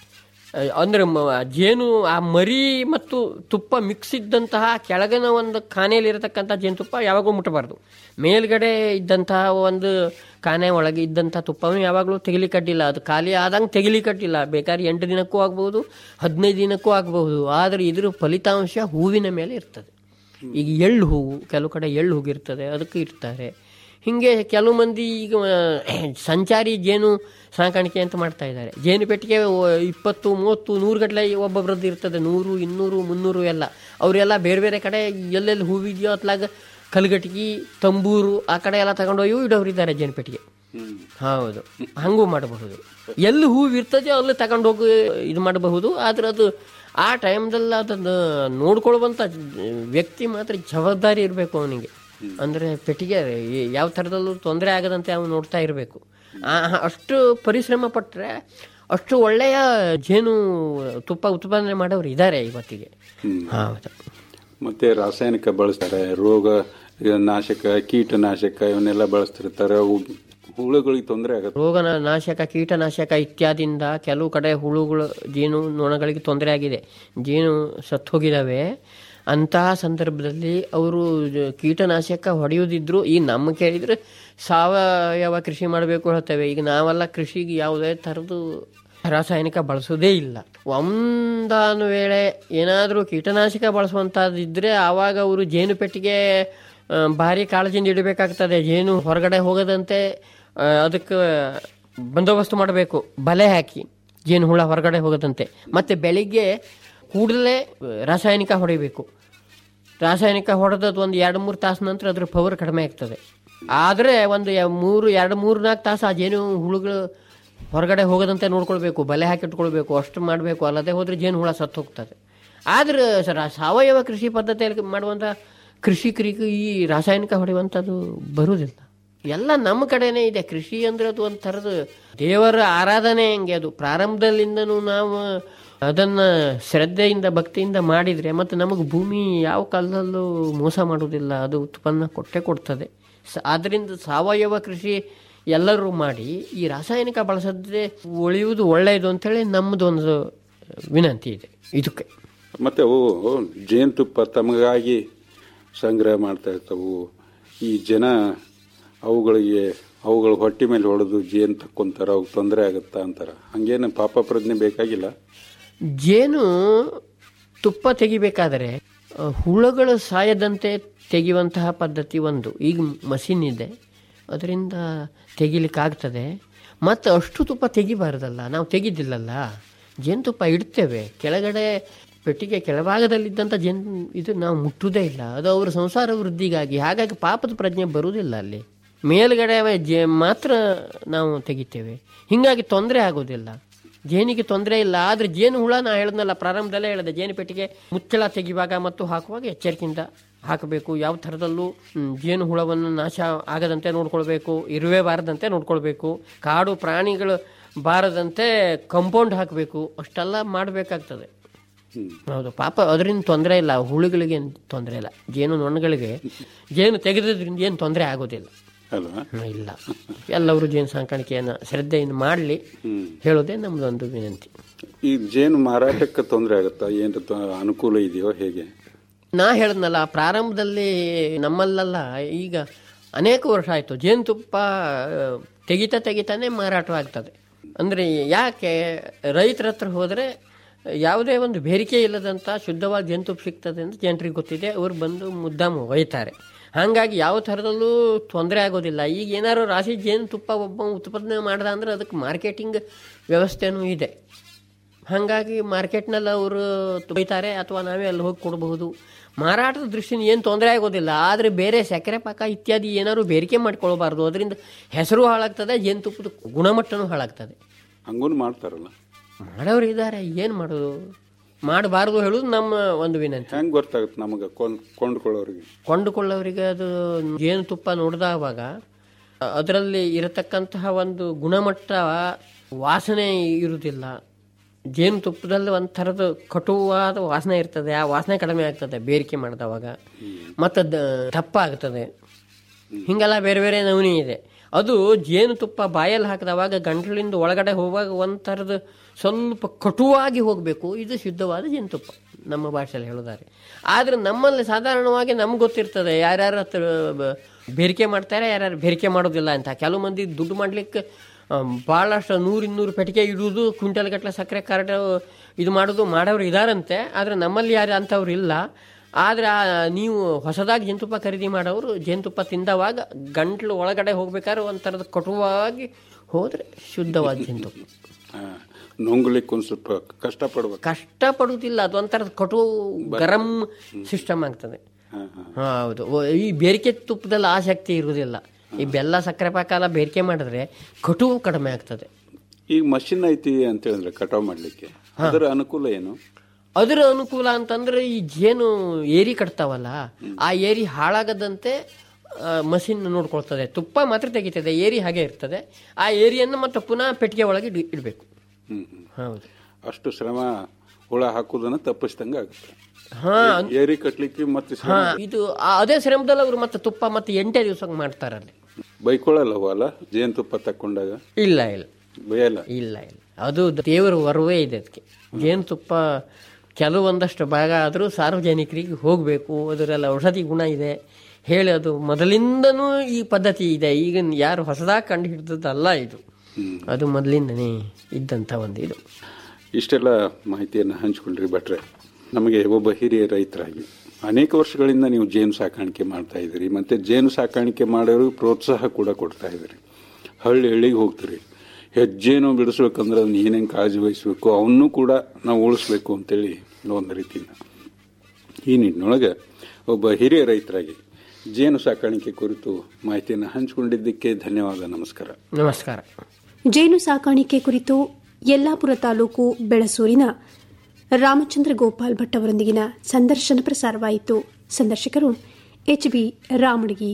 ಆ, ಅಂದ್ರೆ ಮ- ಜೇನು ಆ ಮರಿ ಮತ್ತು ತುಪ್ಪ ಮಿಕ್ಸ್ ಇದ್ದಂತಹ ಕೆಳಗಿನ ಒಂದು ಖಾನೆಯಲ್ಲಿ ಇರತಕ್ಕಂಥ ಜೇನುತುಪ್ಪ ಯಾವಾಗಲೂ ಮುಟ್ಟಬಾರ್ದು ಮೇಲ್ಗಡೆ ಇದ್ದಂತಹ ಒಂದು ಖಾನೆ ಒಳಗೆ ಇದ್ದಂಥ ತುಪ್ಪವನ್ನು ಯಾವಾಗಲೂ ತೆಗಿಲಿಕ್ಕಡ್ಡಿಲ್ಲ ಅದು ಖಾಲಿ ಆದಂಗೆ ತೆಗಿಲಿಕ್ಕಡ್ಡಿಲ್ಲ ಬೇಕಾದ್ರೆ ಎಂಟು ದಿನಕ್ಕೂ ಆಗ್ಬಹುದು ಹದಿನೈದು ದಿನಕ್ಕೂ ಆಗಬಹುದು ಆದರೆ ಇದ್ರ ಫಲಿತಾಂಶ ಹೂವಿನ ಮೇಲೆ ಇರ್ತದೆ ಈಗ ಎಳ್ಳು ಹೂವು ಕೆಲವು ಕಡೆ ಎಳ್ಳು ಹೋಗಿರ್ತದೆ ಅದಕ್ಕೆ ಇರ್ತಾರೆ ಹೀಗೆ ಕೆಲವು ಮಂದಿ ಈಗ ಆ, ಸಂಚಾರಿ ಜೇನು ಸಾಕಾಣಿಕೆ ಅಂತ ಮಾಡ್ತಾ ಇದ್ದಾರೆ ಜೇನು ಪೆಟ್ಟಿಗೆ ಒ- ಇಪ್ಪತ್ತು ಮೂವತ್ತು ನೂರು ಗಟ್ಟಲೆ ಒಬ್ಬೊಬ್ರದ್ದು ಇರ್ತದೆ ನೂರು ಇನ್ನೂರು ಮುನ್ನೂರು ಎಲ್ಲ ಅವರೆಲ್ಲ ಬೇರೆ ಬೇರೆ ಕಡೆ ಎಲ್ಲೆಲ್ಲಿ ಹೂವಿದೆಯೋ ಅತ್ಲಾಗ ಕಲ್ಗಟ್ಟಿಗೆ ತಂಬೂರು ಆ ಕಡೆ ಎಲ್ಲ ತಗೊಂಡೋಗಿ ಇಡೋರಿದ್ದಾರೆ ಜೇನು ಪೆಟ್ಟಿಗೆ ಹೌದು ಹಂಗೂ ಮಾಡಬಹುದು ಎಲ್ಲಿ ಹೂವು ಇರ್ತದೆಯೋ ಅಲ್ಲಿ ತಗೊಂಡೋಗಿ ಇದು ಮಾಡಬಹುದು ಆದ್ರೆ ಅದು ಆ ಟೈಮ್ದಲ್ಲಿ ಅದನ್ನು ನೋಡ್ಕೊಳ್ಳುವಂಥ ವ್ಯಕ್ತಿ ಮಾತ್ರ ಜವಾಬ್ದಾರಿ ಇರಬೇಕು ಅವನಿಗೆ ಅಂದರೆ ಪೆಟ್ಟಿಗೆ ಯಾವ ಥರದಲ್ಲೂ ತೊಂದರೆ ಆಗದಂತೆ ಅವನು ನೋಡ್ತಾ ಇರಬೇಕು ಅಷ್ಟು ಪರಿಶ್ರಮ ಪಟ್ಟರೆ ಅಷ್ಟು ಒಳ್ಳೆಯ ಜೇನು ತುಪ್ಪ ಉತ್ಪಾದನೆ ಮಾಡೋರು ಇದ್ದಾರೆ ಇವತ್ತಿಗೆ ಹೌದು ಮತ್ತೆ ರಾಸಾಯನಿಕ ಬಳಸ್ತಾರೆ ರೋಗ ಈಗ ನಾಶಕ ಕೀಟನಾಶಕ ಇವನ್ನೆಲ್ಲ ಬಳಸ್ತಿರ್ತಾರೆ ಅವು ಹುಳುಗಳಿಗೆ ತೊಂದರೆ ಆಗುತ್ತೆ ರೋಗ ನಾಶಕ ಕೀಟನಾಶಕ ಇತ್ಯಾದಿಯಿಂದ ಕೆಲವು ಕಡೆ ಹುಳುಗಳು ಜೇನು ನೊಣಗಳಿಗೆ ತೊಂದರೆ ಆಗಿದೆ ಜೇನು ಸತ್ತೋಗಿದ್ದಾವೆ ಅಂತಹ ಸಂದರ್ಭದಲ್ಲಿ ಅವರು ಜ- ಕೀಟನಾಶಕ ಹೊಡೆಯೋದಿದ್ರು ಈ ನಮ್ಮ ಕೇಳಿದರೆ ಸಾವಯವ ಕೃಷಿ ಮಾಡಬೇಕು ಹೇಳ್ತೇವೆ ಈಗ ನಾವೆಲ್ಲ ಕೃಷಿಗೆ ಯಾವುದೇ ಥರದ್ದು ರಾಸಾಯನಿಕ ಬಳಸೋದೇ ಇಲ್ಲ ಒಂದಾನು ವೇಳೆ ಏನಾದರೂ ಕೀಟನಾಶಕ ಬಳಸುವಂಥದ್ದಿದ್ರೆ ಆವಾಗ ಅವರು ಜೇನು ಪೆಟ್ಟಿಗೆ ಆ, ಭಾರಿ ಕಾಳಜಿಯಿಂದ ಇಡಬೇಕಾಗ್ತದೆ ಜೇನು ಹೊರಗಡೆ ಹೋಗದಂತೆ ಆ, ಅದಕ್ಕೆ ಬಂದೋಬಸ್ತ್ ಮಾಡಬೇಕು ಬಲೆ ಹಾಕಿ ಜೇನು ಹುಳ ಹೊರಗಡೆ ಹೋಗದಂತೆ ಮತ್ತೆ ಬೆಳಿಗ್ಗೆ ಕೂಡಲೇ ರಾಸಾಯನಿಕ ಹೊಡಿಬೇಕು ರಾಸಾಯನಿಕ ಹೊಡೆದದ್ದು ಒಂದು ಎರಡು ಮೂರು ತಾಸು ನಂತರ ಅದ್ರ ಪವರ್ ಕಡಿಮೆ ಆಗ್ತದೆ ಆದರೆ ಒಂದು ಯ- ಮೂರು ಎರಡು ಮೂರು ನಾಲ್ಕು ತಾಸು ಆ ಜೇನು ಹುಳುಗಳು ಹೊರಗಡೆ ಹೋಗದಂತೆ ನೋಡ್ಕೊಳ್ಬೇಕು ಬಲೆ ಹಾಕಿಟ್ಕೊಳ್ಬೇಕು ಅಷ್ಟು ಮಾಡಬೇಕು ಅಲ್ಲದೆ ಹೋದರೆ ಜೇನು ಹುಳ ಸತ್ತು ಹೋಗ್ತದೆ ಆದರೆ ಸರ ಸಾವಯವ ಕೃಷಿ ಪದ್ಧತಿಯಲ್ಲಿ ಮಾಡುವಂಥ ಕೃಷಿಕರಿಗೂ ಈ ರಾಸಾಯನಿಕ ಹೊಡೆಯುವಂಥದ್ದು ಬರುವುದಿಲ್ಲ ಎಲ್ಲ ನಮ್ಮ ಕಡೆನೇ ಇದೆ ಕೃಷಿ ಅಂದ್ರೆ ಅದು ಒಂದು ಥರದ ದೇವರ ಆರಾಧನೆ ಹಂಗೆ ಅದು ಪ್ರಾರಂಭದಲ್ಲಿಂದನೂ ನಾವು ಅದನ್ನ ಶ್ರದ್ಧೆಯಿಂದ ಭಕ್ತಿಯಿಂದ ಮಾಡಿದರೆ ಮತ್ತು ನಮಗೆ ಭೂಮಿ ಯಾವ ಕಾಲದಲ್ಲೂ ಮೋಸ ಮಾಡುವುದಿಲ್ಲ ಅದು ಉತ್ಪನ್ನ ಕೊಟ್ಟೆ ಕೊಡ್ತದೆ ಸ- ಆದ್ರಿಂದ ಸಾವಯವ ಕೃಷಿ ಎಲ್ಲರೂ ಮಾಡಿ ಈ ರಾಸಾಯನಿಕ ಬಳಸದೆ ಉಳಿಯುವುದು ಒಳ್ಳೆಯದು ಅಂತೇಳಿ ನಮ್ಮದೊಂದು ವಿನಂತಿ ಇದೆ ಇದಕ್ಕೆ ಮತ್ತೆ ಅವು ಜೇನುತುಪ್ಪ ತಮಗಾಗಿ ಸಂಗ್ರಹ ಮಾಡ್ತಾ ಇರ್ತವು ಈ ಜನ ಅವುಗಳಿಗೆ ಅವುಗಳ ಹೊಟ್ಟೆ ಮೇಲೆ ಹೊಡೆದು ಜೇನು ತಕ್ಕೊಂತಾರ ಅವು ತೊಂದರೆ ಆಗುತ್ತಾ ಅಂತಾರ ಹಂಗೇನು ಪಾಪ ಪ್ರಜ್ಞೆ ಬೇಕಾಗಿಲ್ಲ ಜೇನು ತುಪ್ಪ ತೆಗಿಬೇಕಾದರೆ ಆ, ಹುಳುಗಳು ಸಾಯದಂತೆ ತೆಗೆಯುವಂತಹ ಪದ್ಧತಿ ಒಂದು ಈಗ ಮಷಿನ್ ಇದೆ ಅದರಿಂದ ತೆಗಿಲಿಕ್ಕಾಗ್ತದೆ ಮತ್ತು ಅಷ್ಟು ತುಪ್ಪ ತೆಗಿಬಾರ್ದಲ್ಲ ನಾವು ತೆಗಿದಿಲ್ಲಲ್ಲ ಜೇನುತುಪ್ಪ ಇಡ್ತೇವೆ ಕೆಳಗಡೆ ಪೆಟ್ಟಿಗೆ ಕೆಳಭಾಗದಲ್ಲಿದ್ದಂಥ ಜೇನು ಇದು ನಾವು ಮುಟ್ಟುವುದೇ ಇಲ್ಲ ಅದು ಅವರ ಸಂಸಾರ ವೃದ್ಧಿಗಾಗಿ ಹಾಗಾಗಿ ಪಾಪದ ಪ್ರಜ್ಞೆ ಬರುವುದಿಲ್ಲ ಅಲ್ಲಿ ಮೇಲ್ಗಡೆ ಜೇ ಮಾತ್ರ ನಾವು ತೆಗಿತೇವೆ ಹೀಗಾಗಿ ತೊಂದರೆ ಆಗೋದಿಲ್ಲ ಜೇನಿಗೆ ತೊಂದರೆ ಇಲ್ಲ ಆದರೆ ಜೇನು ಹುಳ ನಾ ಹೇಳಿದ್ನಲ್ಲ ಪ್ರಾರಂಭದಲ್ಲೇ ಹೇಳಿದೆ ಜೇನು ಪೆಟ್ಟಿಗೆ ಮುಚ್ಚಳ ತೆಗಿವಾಗ ಮತ್ತು ಹಾಕುವಾಗ ಎಚ್ಚರಿಕೆಯಿಂದ ಹಾಕಬೇಕು ಯಾವ ಥರದಲ್ಲೂ ಹ್ಮ್, ಜೇನು ಹುಳವನ್ನು ನಾಶ ಆಗದಂತೆ ನೋಡ್ಕೊಳ್ಬೇಕು ಇರುವೆ ಬಾರದಂತೆ ನೋಡ್ಕೊಳ್ಬೇಕು ಕಾಡು ಪ್ರಾಣಿಗಳು ಬಾರದಂತೆ ಕಂಪೌಂಡ್ ಹಾಕಬೇಕು ಅಷ್ಟೆಲ್ಲ ಮಾಡಬೇಕಾಗ್ತದೆ ಹೌದು ಪಾಪ ಅದರಿಂದ ತೊಂದರೆ ಇಲ್ಲ ಹುಳುಗಳಿಗೆ ಏನ್ ತೊಂದರೆ ಇಲ್ಲ ಜೇನು ನೊಣಗಳಿಗೆ ಜೇನು ತೆಗೆದ್ರಿಂದ ಏನು ತೊಂದರೆ ಆಗೋದಿಲ್ಲ ಅಲ್ವಾ ಹ್ಮ್, ಇಲ್ಲ ಎಲ್ಲರೂ ಜೇನು ಸಾಕಾಣಿಕೆಯನ್ನು ಶ್ರದ್ಧೆಯಿಂದ ಮಾಡಲಿ ಹೇಳೋದೇ ನಮ್ಮದೊಂದು ವಿನಂತಿ ಈ ಜೇನು ಮಾರಾಟಕ್ಕೆ ತೊಂದರೆ ಆಗುತ್ತಾ ಏನು ಅನುಕೂಲ ಇದೆಯೋ ಹೇಗೆ ನಾ ಹೇಳಿದ್ನಲ್ಲ ಪ್ರಾರಂಭದಲ್ಲಿ ನಮ್ಮಲ್ಲೆಲ್ಲ ಈಗ ಅನೇಕ ವರ್ಷ ಆಯಿತು ಜೇನುತುಪ್ಪ ಆ, ತೆಗಿತಾ ತೆಗಿತಾನೆ ಮಾರಾಟವಾಗ್ತದೆ ಅಂದರೆ ಯಾಕೆ ರೈತರ ಹತ್ರ ಹೋದರೆ ಯಾವುದೇ ಒಂದು ಬೇರಿಕೆ ಇಲ್ಲದಂಥ ಶುದ್ಧವಾದ ಜೇನುತುಪ್ಪ ಸಿಗ್ತದೆ ಅಂತ ಜನರಿಗೆ ಗೊತ್ತಿದೆ ಅವ್ರು ಬಂದು ಮುದ್ದಾಮು ಒಯ್ತಾರೆ ಹಾಗಾಗಿ ಯಾವ ಥರದಲ್ಲೂ ತೊಂದರೆ ಆಗೋದಿಲ್ಲ ಈಗ ಏನಾದ್ರು ರಾಶಿ ಜೇನುತುಪ್ಪ ಒಬ್ಬ ಉತ್ಪಾದನೆ ಮಾಡ್ದ ಅಂದ್ರೆ ಅದಕ್ಕೆ ಮಾರ್ಕೆಟಿಂಗ್ ವ್ಯವಸ್ಥೆನೂ ಇದೆ ಹಾಗಾಗಿ ಮಾರ್ಕೆಟ್ನಲ್ಲಿ ಅವರು ತೊಯ್ತಾರೆ ಅಥವಾ ನಾವೇ ಅಲ್ಲಿ ಹೋಗಿ ಕೊಡಬಹುದು ಮಾರಾಟದ ದೃಷ್ಟಿಯಿಂದ ಏನು ತೊಂದರೆ ಆಗೋದಿಲ್ಲ ಆದರೆ ಬೇರೆ ಸಕ್ಕರೆ ಪಾಕ ಇತ್ಯಾದಿ ಏನಾದ್ರು ಬೇರಿಕೆ ಮಾಡ್ಕೊಳ್ಬಾರ್ದು ಅದರಿಂದ ಹೆಸರು ಹಾಳಾಗ್ತದೆ ಜೇನುತುಪ್ಪದ ಗುಣಮಟ್ಟನೂ ಹಾಳಾಗ್ತದೆ ಹಂಗೂ ಮಾಡ್ತಾರಲ್ಲ ಮಾಡೋರು ಇದ್ದಾರೆ ಏನು ಮಾಡೋದು ಮಾಡಬಾರ್ದು ಹೇಳೋದು ನಮ್ಮ ಒಂದು ವಿನಂತಿ ಹೆಂಗೆ ಗೊತ್ತಾಗುತ್ತೆ ನಮಗೆ ಕೊಂಡ್ ಕೊಂಡ್ಕೊಳ್ಳೋರಿಗೆ ಕೊಂಡುಕೊಳ್ಳೋರಿಗೆ ಅದು ಜೇನುತುಪ್ಪ ನೋಡಿದವಾಗ ಅದರಲ್ಲಿ ಇರತಕ್ಕಂತಹ ಒಂದು ಗುಣಮಟ್ಟ ವಾಸನೆ ಇರುವುದಿಲ್ಲ ಜೇನುತುಪ್ಪದಲ್ಲಿ ಒಂಥರದ ಕಟುವಾದ ವಾಸನೆ ಇರ್ತದೆ ಆ ವಾಸನೆ ಕಡಿಮೆ ಆಗ್ತದೆ ಬೇರಿಕೆ ಮಾಡಿದವಾಗ ಮತ್ತು ದ- ದಪ್ಪ ಆಗ್ತದೆ ಹಿಂಗೆಲ್ಲ ಬೇರೆ ಬೇರೆ ನಮೂನಿ ಇದೆ ಅದು ಜೇನುತುಪ್ಪ ಬಾಯಲ್ಲಿ ಹಾಕಿದವಾಗ ಗಂಟಲಿಂದ ಒಳಗಡೆ ಹೋಗುವಾಗ ಒಂಥರದ ಸ್ವಲ್ಪ ಕಟುವಾಗಿ ಹೋಗಬೇಕು ಇದು ಶುದ್ಧವಾದ ಜೇನುತುಪ್ಪ ನಮ್ಮ ಭಾಷೆಯಲ್ಲಿ ಹೇಳೋದಾರೆ ಆದರೆ ನಮ್ಮಲ್ಲಿ ಸಾಧಾರಣವಾಗಿ ನಮ್ಗೆ ಗೊತ್ತಿರ್ತದೆ ಯಾರ್ಯಾರು ಹತ್ರ ಬ- ಬೇರಿಕೆ ಮಾಡ್ತಾರೆ ಯಾರ್ಯಾರು ಬೇರಿಕೆ ಮಾಡೋದಿಲ್ಲ ಅಂತ ಕೆಲವು ಮಂದಿ ದುಡ್ಡು ಮಾಡಲಿಕ್ಕೆ ಭಾಳಷ್ಟು ನೂರು ಇನ್ನೂರು ಪೆಟ್ಟಿಗೆ ಇಡುವುದು ಕ್ವಿಂಟಲ್ ಗಟ್ಟಲೆ ಸಕ್ಕರೆ ಕಾರ್ಡ್ ಇದು ಮಾಡೋದು ಮಾಡೋರು ಇದಾರಂತೆ ಆದರೆ ನಮ್ಮಲ್ಲಿ ಯಾರು ಅಂಥವ್ರು ಇಲ್ಲ ಆದರೆ ಆ ನೀವು ಹೊಸದಾಗಿ ಜೇನುತುಪ್ಪ ಖರೀದಿ ಮಾಡೋರು ಜೇನುತುಪ್ಪ ತಿಂದವಾಗ ಗಂಟ್ಲು ಒಳಗಡೆ ಹೋಗ್ಬೇಕಾದ್ರೆ ಒಂಥರದ ಕಟುವಾಗಿ ಹೋದರೆ ಶುದ್ಧವಾದ ಜೇನುತುಪ್ಪ ನುಂಗ್ಲಿಕ್ಕೆ ಒಂದು ಸ್ವಲ್ಪ ಕಷ್ಟಪಡ್ಬೇಕು ಕಷ್ಟಪಡುವುದಿಲ್ಲ ಅದು ಒಂಥರದ ಕಟು ಗರಂ ಸಿಸ್ಟಮ್ ಆಗ್ತದೆ ಹಾ, ಹೌದು ಓ, ಈ ಬೇರಿಕೆ ತುಪ್ಪದಲ್ಲಿ ಆ ಶಕ್ತಿ ಇರುವುದಿಲ್ಲ ಈ ಬೆಲ್ಲ ಸಕ್ಕರೆ ಪಾಕ ಎಲ್ಲ ಬೇರಿಕೆ ಮಾಡಿದ್ರೆ ಕಟು ಕಡಿಮೆ ಆಗ್ತದೆ ಈಗ ಮಷಿನ್ ಐತಿ ಅಂತ ಹೇಳಿದ್ರೆ ಕಟಾವ್ ಮಾಡ್ಲಿಕ್ಕೆ ಅದರ ಅನುಕೂಲ ಏನು ಅದರ ಅನುಕೂಲ ಅಂತಂದ್ರೆ ಈ ಜೇನು ಏರಿ ಕಟ್ತಾವಲ್ಲ ಆ ಏರಿ ಹಾಳಾಗದಂತೆ ಮಷಿನ್ ನೋಡ್ಕೊಳ್ತದೆ ತುಪ್ಪ ಮಾತ್ರ ತೆಗಿತದೆ ಏರಿ ಹಾಗೆ ಇರ್ತದೆ ಆ ಏರಿಯನ್ನು ಮತ್ತೆ ಪುನಃ ಪೆಟ್ಟಿಗೆ ಒಳಗೆ ಇಡ್- ಇಡ್ಬೇಕು ಹ್ಮ್ ಹ್ಮ್. ಹೌದು ಅಷ್ಟು ಶ್ರಮ ಹುಳ ಹಾಕುದನ್ನ ತಪ್ಪಿಸ್ದಂಗ ಆಗುತ್ತೆ ಹಾ ಏರಿ ಕಟ್ಲಿಕ್ಕೆ ಮತ್ತೆ ಶ್ರಮ ಹಾ ಇದು ಆ- ಅದೇ ಶ್ರಮದಲ್ಲಿ ಅವರು ಮತ್ತೆ ತುಪ್ಪ ಮತ್ತೆ ಎಂಟೇ ದಿವಸಕ್ಕೆ ಮಾಡ್ತಾರಲ್ಲಿ ಬೈಕೊಳ್ಳಲ್ಲವ ಅಲ್ಲ ಜೇನುತುಪ್ಪ ತಕ್ಕೊಂಡಾಗ ಇಲ್ಲ ಇಲ್ಲ ಬೈಯಲ್ಲ ಇಲ್ಲ ಇಲ್ಲ ಅದು ದೇವರ ವರವೇ ಇದೆ ಅದಕ್ಕೆ ಜೇನುತುಪ್ಪ ಕೆಲವೊಂದಷ್ಟು ಭಾಗ ಆದರೂ ಸಾರ್ವಜನಿಕರಿಗೆ ಹೋಗಬೇಕು ಅದರಲ್ಲಿ ಔಷಧಿ ಗುಣ ಇದೆ ಹೇಳಿ ಅದು ಮೊದಲಿಂದನೂ ಈ ಪದ್ಧತಿ ಇದೆ ಈಗ ಯಾರು ಹೊಸದಾಗಿ ಕಂಡು ಹಿಡಿದದ್ದಲ್ಲ ಇದು ಅದು ಮೊದಲಿಂದನೇ ಇದ್ದಂಥ ಒಂದು ಇದು ಇಷ್ಟೆಲ್ಲ ಮಾಹಿತಿಯನ್ನು ಹಂಚಿಕೊಂಡ್ರಿ ಭಟ್ರೆ ನಮಗೆ ಒಬ್ಬ ಹಿರಿಯ ರೈತರಾಗಿ ಅನೇಕ ವರ್ಷಗಳಿಂದ ನೀವು ಜೇನು ಸಾಕಾಣಿಕೆ ಮಾಡ್ತಾ ಇದ್ದೀರಿ ಮತ್ತೆ ಜೇನು ಸಾಕಾಣಿಕೆ ಮಾಡೋರಿಗೆ ಪ್ರೋತ್ಸಾಹ ಕೂಡ ಕೊಡ್ತಾ ಇದ್ದೀರಿ ಹಳ್ಳಿ ಹಳ್ಳಿಗೆ ಹೋಗ್ತೀರಿ ಹೆಜ್ಜೆನೂ ಬಿಡಿಸ್ಬೇಕಂದ್ರೆ ಅದನ್ನ ಏನೇನು ಕಾಳಜಿ ವಹಿಸ್ಬೇಕು ಅವನ್ನೂ ಕೂಡ ನಾವು ಉಳಿಸ್ಬೇಕು ಅಂತೇಳಿ ಒಂದು ರೀತಿಯಿಂದ ಈ ನಿಟ್ಟಿನೊಳಗೆ ಒಬ್ಬ ಹಿರಿಯ ರೈತರಾಗಿ ಜೇನು ಸಾಕಾಣಿಕೆ ಕುರಿತು ಮಾಹಿತಿಯನ್ನು ಹಂಚಿಕೊಂಡಿದ್ದಕ್ಕೆ ಧನ್ಯವಾದ ನಮಸ್ಕಾರ ನಮಸ್ಕಾರ ಜೇನು ಸಾಕಾಣಿಕೆ ಕುರಿತು ಯಲ್ಲಾಪುರ ತಾಲೂಕು ಬೆಳಸೂರಿನ ರಾಮಚಂದ್ರ ಗೋಪಾಲ್ ಭಟ್ ಅವರೊಂದಿಗಿನ ಸಂದರ್ಶನ ಪ್ರಸಾರವಾಯಿತು ಸಂದರ್ಶಕರು ಎಚ್ ಬಿ ರಾಮಣಗಿ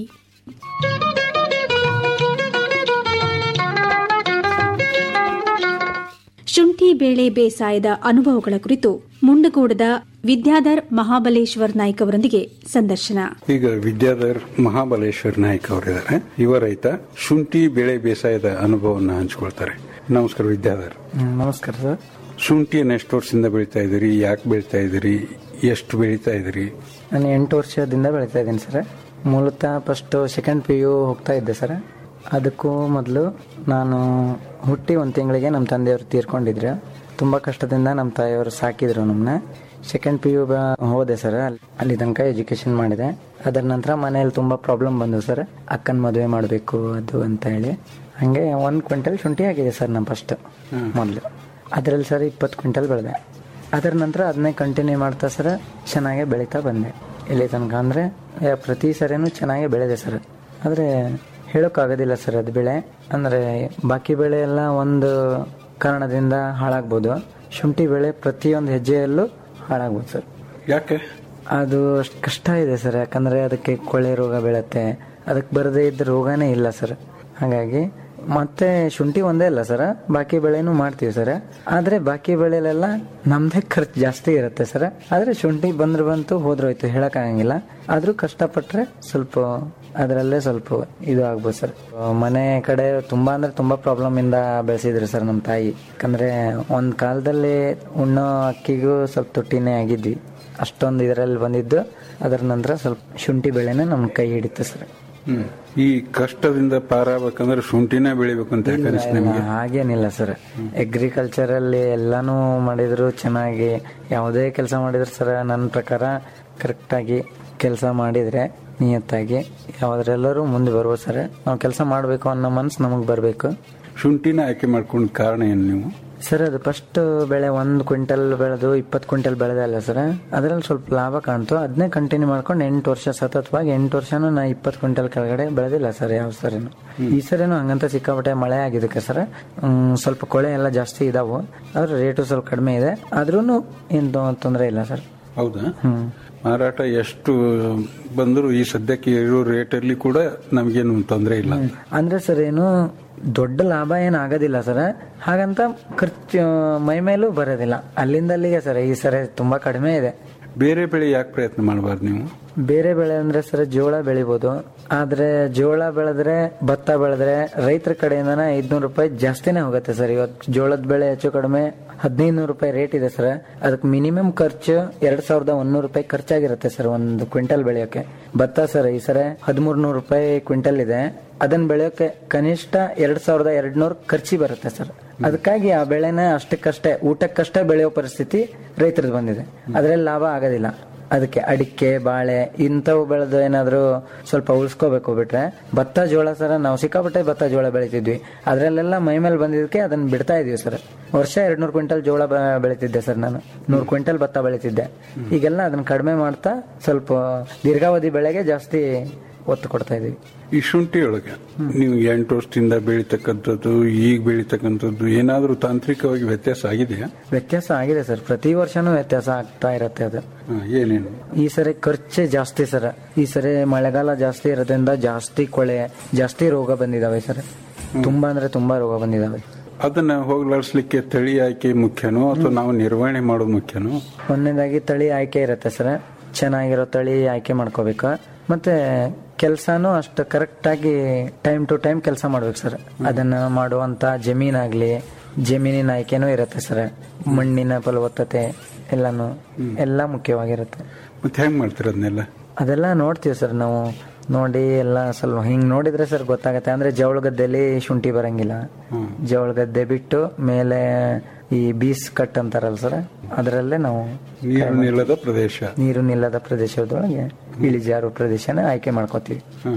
ಶುಂಠಿ ಬೇಳೆ ಬೇಸಾಯದ ಅನುಭವಗಳ ಕುರಿತು ಮುಂಡಗೋಡದ ವಿದ್ಯಾಧರ್ ಮಹಾಬಲೇಶ್ವರ್ ನಾಯ್ಕ್ ಅವರೊಂದಿಗೆ ಸಂದರ್ಶನ ಈಗ ವಿದ್ಯಾಧರ್ ಮಹಾಬಲೇಶ್ವರ್ ನಾಯ್ಕ ಅವರಿದ್ದಾರೆ ಯುವ ರೈತ ಶುಂಠಿ ಬೆಳೆ ಬೇಸಾಯದ ಅನುಭವವನ್ನು ಹಂಚಿಕೊಳ್ತಾರೆ ನಮಸ್ಕಾರ ವಿದ್ಯಾಧರ್ ನಮಸ್ಕಾರ ಸರ್ ಶುಂಠಿಯನ್ನು ಎಷ್ಟು ವರ್ಷದಿಂದ ಬೆಳೀತಾ ಇದ್ದೀರಿ ಯಾಕೆ ಬೆಳೀತಾ ಇದ್ದೀರಿ ಎಷ್ಟು ಬೆಳೀತಾ ಇದ್ದೀರಿ ನಾನು ಎಂಟು ವರ್ಷದಿಂದ ಬೆಳೀತಾ ಇದ್ದೀನಿ ಸರ್ ಮೂಲತಃ ಫಸ್ಟ್ ಸೆಕೆಂಡ್ ಪಿ ಯು ಹೋಗ್ತಾ ಇದ್ದೆ ಸರ್ ಅದಕ್ಕೂ ಮೊದಲು ನಾನು ಹುಟ್ಟಿ ಒಂದು ತಿಂಗಳಿಗೆ ನಮ್ಮ ತಂದೆಯವರು ತೀರ್ಕೊಂಡಿದ್ರು ತುಂಬ ಕಷ್ಟದಿಂದ ನಮ್ಮ ತಾಯಿಯವರು ಸಾಕಿದ್ರು ನಮ್ಮನ್ನ ಸೆಕೆಂಡ್ ಪಿ ಯು ಹೋದೆ ಸರ್ ಅಲ್ಲಿ ಅಲ್ಲಿ ತನಕ ಎಜುಕೇಶನ್ ಮಾಡಿದೆ ಅದರ ನಂತರ ಮನೆಯಲ್ಲಿ ತುಂಬ ಪ್ರಾಬ್ಲಮ್ ಬಂದವು ಸರ್ ಅಕ್ಕನ ಮದುವೆ ಮಾಡಬೇಕು ಅದು ಅಂತ ಹೇಳಿ ಹಾಗೆ ಒಂದು ಕ್ವಿಂಟಲ್ ಶುಂಠಿ ಆಗಿದೆ ಸರ್ ನಾನು ಫಸ್ಟ್ ಮೊದಲು ಅದರಲ್ಲಿ ಸರ್ ಇಪ್ಪತ್ತು ಕ್ವಿಂಟಲ್ ಬೆಳೆದೆ ಅದರ ನಂತರ ಅದನ್ನೇ ಕಂಟಿನ್ಯೂ ಮಾಡ್ತಾ ಸರ್ ಚೆನ್ನಾಗೇ ಬೆಳೀತಾ ಬಂದೆ ಇಲ್ಲಿ ತನಕ ಅಂದರೆ ಪ್ರತಿ ಸರಿನೂ ಚೆನ್ನಾಗೇ ಬೆಳೆದೆ ಸರ್ ಆದರೆ ಹೇಳೋಕ್ಕಾಗೋದಿಲ್ಲ ಸರ್ ಅದು ಬೆಳೆ ಅಂದರೆ ಬಾಕಿ ಬೆಳೆ ಎಲ್ಲ ಒಂದು ಕಾರಣದಿಂದ ಹಾಳಾಗ್ಬೋದು ಶುಂಠಿ ಬೆಳೆ ಪ್ರತಿಯೊಂದು ಹೆಜ್ಜೆಯಲ್ಲೂ ಹಾಳಾಗ್ಬೋದು ಸರ್ ಯಾಕೆ ಅದು ಅಷ್ಟು ಕಷ್ಟ ಇದೆ ಸರ್ ಯಾಕಂದರೆ ಅದಕ್ಕೆ ಕೊಳೆ ರೋಗ ಬೀಳತ್ತೆ ಅದಕ್ಕೆ ಬರದೇ ಇದ್ದ ರೋಗನೇ ಇಲ್ಲ ಸರ್ ಹಾಗಾಗಿ ಮತ್ತೆ ಶುಂಠಿ ಒಂದೇ ಅಲ್ಲ ಸರ್ ಬಾಕಿ ಬೆಳೆನೂ ಮಾಡ್ತೀವಿ ಸರ್ ಆದರೆ ಬಾಕಿ ಬೆಳೆಲೆಲ್ಲ ನಮ್ಮದೇ ಖರ್ಚು ಜಾಸ್ತಿ ಇರುತ್ತೆ ಸರ್ ಆದರೆ ಶುಂಠಿ ಬಂದ್ರೆ ಬಂತು ಹೋದ್ರೋಯ್ತು ಹೇಳೋಕ್ಕಾಗಂಗಿಲ್ಲ ಆದರೂ ಕಷ್ಟಪಟ್ಟರೆ ಸ್ವಲ್ಪ ಅದರಲ್ಲೇ ಸ್ವಲ್ಪ ಇದು ಆಗ್ಬೋದು ಸರ್ ಮನೆ ಕಡೆ ತುಂಬ ಅಂದರೆ ತುಂಬ ಪ್ರಾಬ್ಲಮ್ ಇಂದ ಬೆಳೆಸಿದ್ರು ಸರ್ ನಮ್ಮ ತಾಯಿ ಯಾಕಂದರೆ ಒಂದು ಕಾಲದಲ್ಲಿ ಉಣ್ಣೋ ಅಕ್ಕಿಗೂ ಸ್ವಲ್ಪ ತೊಟ್ಟಿನೇ ಆಗಿದ್ವಿ ಅಷ್ಟೊಂದು ಇದರಲ್ಲಿ ಬಂದಿದ್ದು ಅದರ ನಂತರ ಸ್ವಲ್ಪ ಶುಂಠಿ ಬೆಳೆನೇ ನಮ್ಮ ಕೈ ಹಿಡಿತು ಸರ್ ಹ್ಮ್. ಈ ಕಷ್ಟದಿಂದ ಪಾರಾಗಬೇಕಂದ್ರೆ ಶುಂಠಿನೇ ಬೆಳಿಬೇಕು ಅಂತ ಯಾಕೆ ಅನಿಸ್ತು ನಿಮ್ಗೆ ಹಾಗೇನಿಲ್ಲ ಸರ್ ಅಗ್ರಿಕಲ್ಚರ್ ಅಲ್ಲಿ ಎಲ್ಲಾನು ಮಾಡಿದ್ರು ಚೆನ್ನಾಗಿ ಯಾವುದೇ ಕೆಲಸ ಮಾಡಿದ್ರು ಸರ್ ನನ್ನ ಪ್ರಕಾರ ಕರೆಕ್ಟಾಗಿ ಕೆಲಸ ಮಾಡಿದ್ರೆ ನಿಯತ್ತಾಗಿ ಯಾವ್ದ್ರೆಲ್ಲರೂ ಮುಂದೆ ಬರ್ಬೋದು ಸರ್ ನಾವು ಕೆಲಸ ಮಾಡಬೇಕು ಅನ್ನೋ ಮನ್ಸು ನಮಗೆ ಬರಬೇಕು ಶುಂಠಿನ ಆಯ್ಕೆ ಮಾಡ್ಕೊಂಡ ಕಾರಣ ಏನು ನೀವು ಸರ್ ಅದು ಫಸ್ಟ್ ಬೆಳೆ ಒಂದು ಕ್ವಿಂಟಲ್ ಬೆಳೆದು ಇಪ್ಪತ್ತು ಕ್ವಿಂಟಲ್ ಬೆಳೆದಲ್ಲ ಸರ್ ಅದರಲ್ಲಿ ಸ್ವಲ್ಪ ಲಾಭ ಕಾಣ್ತು ಅದನ್ನೇ ಕಂಟಿನ್ಯೂ ಮಾಡ್ಕೊಂಡು ಎಂಟು ವರ್ಷ ಸತತವಾಗಿ ಎಂಟು ವರ್ಷನೂ ನಾ ಇಪ್ಪತ್ತು ಕ್ವಿಂಟಲ್ ಕೆಳಗಡೆ ಬೆಳೆದಿಲ್ಲ ಸರ್ ಯಾವ ಸರಿನು ಈ ಸರಿನೂ ಹಂಗಂತ ಸಿಕ್ಕಾಪಟ್ಟೆ ಮಳೆ ಆಗಿದ್ದಕ್ಕೆ ಸರ್ ಹ್ಮ್, ಸ್ವಲ್ಪ ಕೊಳೆ ಎಲ್ಲ ಜಾಸ್ತಿ ಇದಾವು ಆದ್ರೆ ರೇಟು ಸ್ವಲ್ಪ ಕಡಿಮೆ ಇದೆ ಆದ್ರೂ ಏನು ತೊಂದರೆ ಇಲ್ಲ ಸರ್ ಹೌದಾ ಮಾರಾಟ ಎಷ್ಟು ಬಂದರೂ ಈ ಸದ್ಯಕ್ಕೆ ಇರೋ ರೇಟಲ್ಲಿ ಕೂಡ ನಮಗೇನು ತೊಂದರೆ ಇಲ್ಲ ಅಂದ್ರೆ ಸರ್ ಏನು ದೊಡ್ಡ ಲಾಭ ಏನು ಆಗೋದಿಲ್ಲ ಸರ್ ಹಾಗಂತ ಖರ್ಚು ಮೈ ಮೇಲೂ ಬರೋದಿಲ್ಲ ಅಲ್ಲಿಂದ ಅಲ್ಲಿಗೆ ಸರ್ ಈ ಸರಿ ತುಂಬಾ ಕಡಿಮೆ ಇದೆ ಬೇರೆ ಬೆಳೆ ಯಾಕೆ ಪ್ರಯತ್ನ ಮಾಡಬಾರ್ದು ನೀವು ಬೇರೆ ಬೆಳೆ ಅಂದ್ರೆ ಸರ್ ಜೋಳ ಬೆಳಿಬೋದು ಆದ್ರೆ ಜೋಳ ಬೆಳೆದ್ರೆ ಭತ್ತ ಬೆಳೆದ್ರೆ ರೈತರ ಕಡೆಯಿಂದನೇ ಐದ್ನೂರು ರೂಪಾಯಿ ಜಾಸ್ತಿನೇ ಹೋಗುತ್ತೆ ಸರ್ ಇವತ್ತು ಜೋಳದ ಬೆಳೆ ಹೆಚ್ಚು ಕಡಿಮೆ ಹದಿನೈದು ನೂರು ರೂಪಾಯಿ ರೇಟ್ ಇದೆ ಸರ್ ಅದಕ್ಕೆ ಮಿನಿಮಮ್ ಖರ್ಚು ಎರಡ್ ಸಾವಿರದ ಒಂದೂರು ರೂಪಾಯಿ ಖರ್ಚಾಗಿರುತ್ತೆ ಸರ್ ಒಂದು ಕ್ವಿಂಟಲ್ ಬೆಳೆಯೋಕೆ ಭತ್ತ ಸರ್ ಈ ಸರಿ ಹದಿಮೂರು ನೂರು ರೂಪಾಯಿ ಕ್ವಿಂಟಲ್ ಇದೆ ಅದನ್ನ ಬೆಳೆಯೋಕೆ ಕನಿಷ್ಠ ಎರಡ್ ಸಾವಿರದ ಎರಡ್ ನೂರು ಖರ್ಚಿ ಬರುತ್ತೆ ಸರ್ ಅದಕ್ಕಾಗಿ ಆ ಬೆಳೆನ ಅಷ್ಟಕ್ಕಷ್ಟೇ ಊಟಕ್ಕಷ್ಟೇ ಬೆಳೆಯೋ ಪರಿಸ್ಥಿತಿ ರೈತರದ್ದು ಬಂದಿದೆ ಅದರಲ್ಲಿ ಲಾಭ ಆಗೋದಿಲ್ಲ ಅದಕ್ಕೆ ಅಡಿಕೆ ಬಾಳೆ ಇಂಥವು ಬೆಳೆದು ಏನಾದರೂ ಸ್ವಲ್ಪ ಉಳಿಸ್ಕೋಬೇಕು ಬಿಟ್ರೆ ಭತ್ತ ಜೋಳ ಸರ ನಾವು ಸಿಕ್ಕಾಪಟ್ಟೆ ಭತ್ತ ಜೋಳ ಬೆಳಿತಿದ್ವಿ ಅದರಲ್ಲೆಲ್ಲ ಮೈ ಮೇಲೆ ಬಂದಿದ್ದಕ್ಕೆ ಅದನ್ನ ಬಿಡ್ತಾ ಇದೀವಿ ಸರ್ ವರ್ಷ ಎರಡ್ ನೂರು ಕ್ವಿಂಟಲ್ ಜೋಳ ಬೆ- ಬೆಳಿತಿದ್ದೆ ಸರ್ ನಾನು ನೂರು ಕ್ವಿಂಟಲ್ ಭತ್ತ ಬೆಳಿತಿದ್ದೆ ಈಗೆಲ್ಲ ಅದನ್ನ ಕಡಿಮೆ ಮಾಡ್ತಾ ಸ್ವಲ್ಪ ದೀರ್ಘಾವಧಿ ಬೆಳೆಗೆ ಜಾಸ್ತಿ ಒತ್ತು ಕೊಡ್ತಾ ಇದೀವಿ ಈ ಶುಂಠಿ ಒಳಗೆ ನೀವು ಎಂಟು ವರ್ಷದಿಂದ ಬೆಳೀತಕ್ಕಂಥದ್ದು ಈಗ ಬೆಳೀತಕ್ಕಂಥದ್ದು ಏನಾದರೂ ತಾಂತ್ರಿಕವಾಗಿ ವ್ಯತ್ಯಾಸ ಆಗಿದೆಯಾ ವ್ಯತ್ಯಾಸ ಆಗಿದೆ ಸರ್ ಪ್ರತಿ ವರ್ಷನೂ ವ್ಯತ್ಯಾಸ ಆಗ್ತಾ ಇರತ್ತೆ ಅದು ಹಾ, ಏನೇನು ಈ ಸರಿ ಖರ್ಚೆ ಜಾಸ್ತಿ ಸರ್ ಈ ಸರಿ ಮಳೆಗಾಲ ಜಾಸ್ತಿ ಇರೋದ್ರಿಂದ ಜಾಸ್ತಿ ಕೊಳೆ ಜಾಸ್ತಿ ರೋಗ ಬಂದಿದಾವೆ ಸರ್ ತುಂಬಾ ಅಂದ್ರೆ ತುಂಬಾ ರೋಗ ಬಂದಿದಾವೆ ಅದನ್ನ ಹೋಗ್ಲಾಡಿಸ್ಲಿಕ್ಕೆ ತಳಿ ಆಯ್ಕೆ ಮುಖ್ಯನೋ ಅಥವಾ ನಾವು ನಿರ್ವಹಣೆ ಮಾಡೋದು ಮುಖ್ಯನೋ ಒಂದನೇದಾಗಿ ತಳಿ ಆಯ್ಕೆ ಇರುತ್ತೆ ಸರ್ ಚೆನ್ನಾಗಿರೋ ತಳಿ ಆಯ್ಕೆ ಮಾಡ್ಕೋಬೇಕು ಮತ್ತೆ ಕೆಲಸನೂ ಅಷ್ಟು ಕರೆಕ್ಟ್ ಆಗಿ ಟೈಮ್ ಟು ಟೈಮ್ ಕೆಲಸ ಮಾಡ್ಬೇಕು ಸರ್ ಅದನ್ನ ಮಾಡುವಂತ ಜಮೀನಾಗ್ಲಿ ಜಮೀನಿನ ಆಯ್ಕೆನೂ ಇರುತ್ತೆ ಸರ್ ಮಣ್ಣಿನ ಫಲವತ್ತತೆ ಎಲ್ಲಾನು ಎಲ್ಲ ಮುಖ್ಯವಾಗಿರುತ್ತೆ ಮತ್ತೆ ಹೆಂಗ್ ಮಾಡ್ತೀರ ಅದನ್ನೆಲ್ಲ ಅದೆಲ್ಲ ನೋಡ್ತೀವಿ ಸರ್ ನಾವು ನೋಡಿ ಎಲ್ಲ ಸ್ವಲ್ಪ ಹಿಂಗ್ ನೋಡಿದ್ರೆ ಸರ್ ಗೊತ್ತಾಗತ್ತೆ ಅಂದ್ರೆ ಜವಳ ಗದ್ದೆಲಿ ಶುಂಠಿ ಬರಂಗಿಲ್ಲ ಜವಳ ಗದ್ದೆ ಬಿಟ್ಟು ಮೇಲೆ ಈ ಬೀಸ್ ಕಟ್ ಅಂತಾರಲ್ಲ ಸರ್ ಅದರಲ್ಲೇ ನಾವು ನೀರು ನಿಲ್ಲದ ಪ್ರದೇಶ ನೀರು ನಿಲ್ಲದ ಪ್ರದೇಶದೊಳಗೆ ಇಳಿಜಾರು ಪ್ರದೇಶನ ಆಯ್ಕೆ ಮಾಡ್ಕೋತೀವಿ ಹಾ, ಹಾ.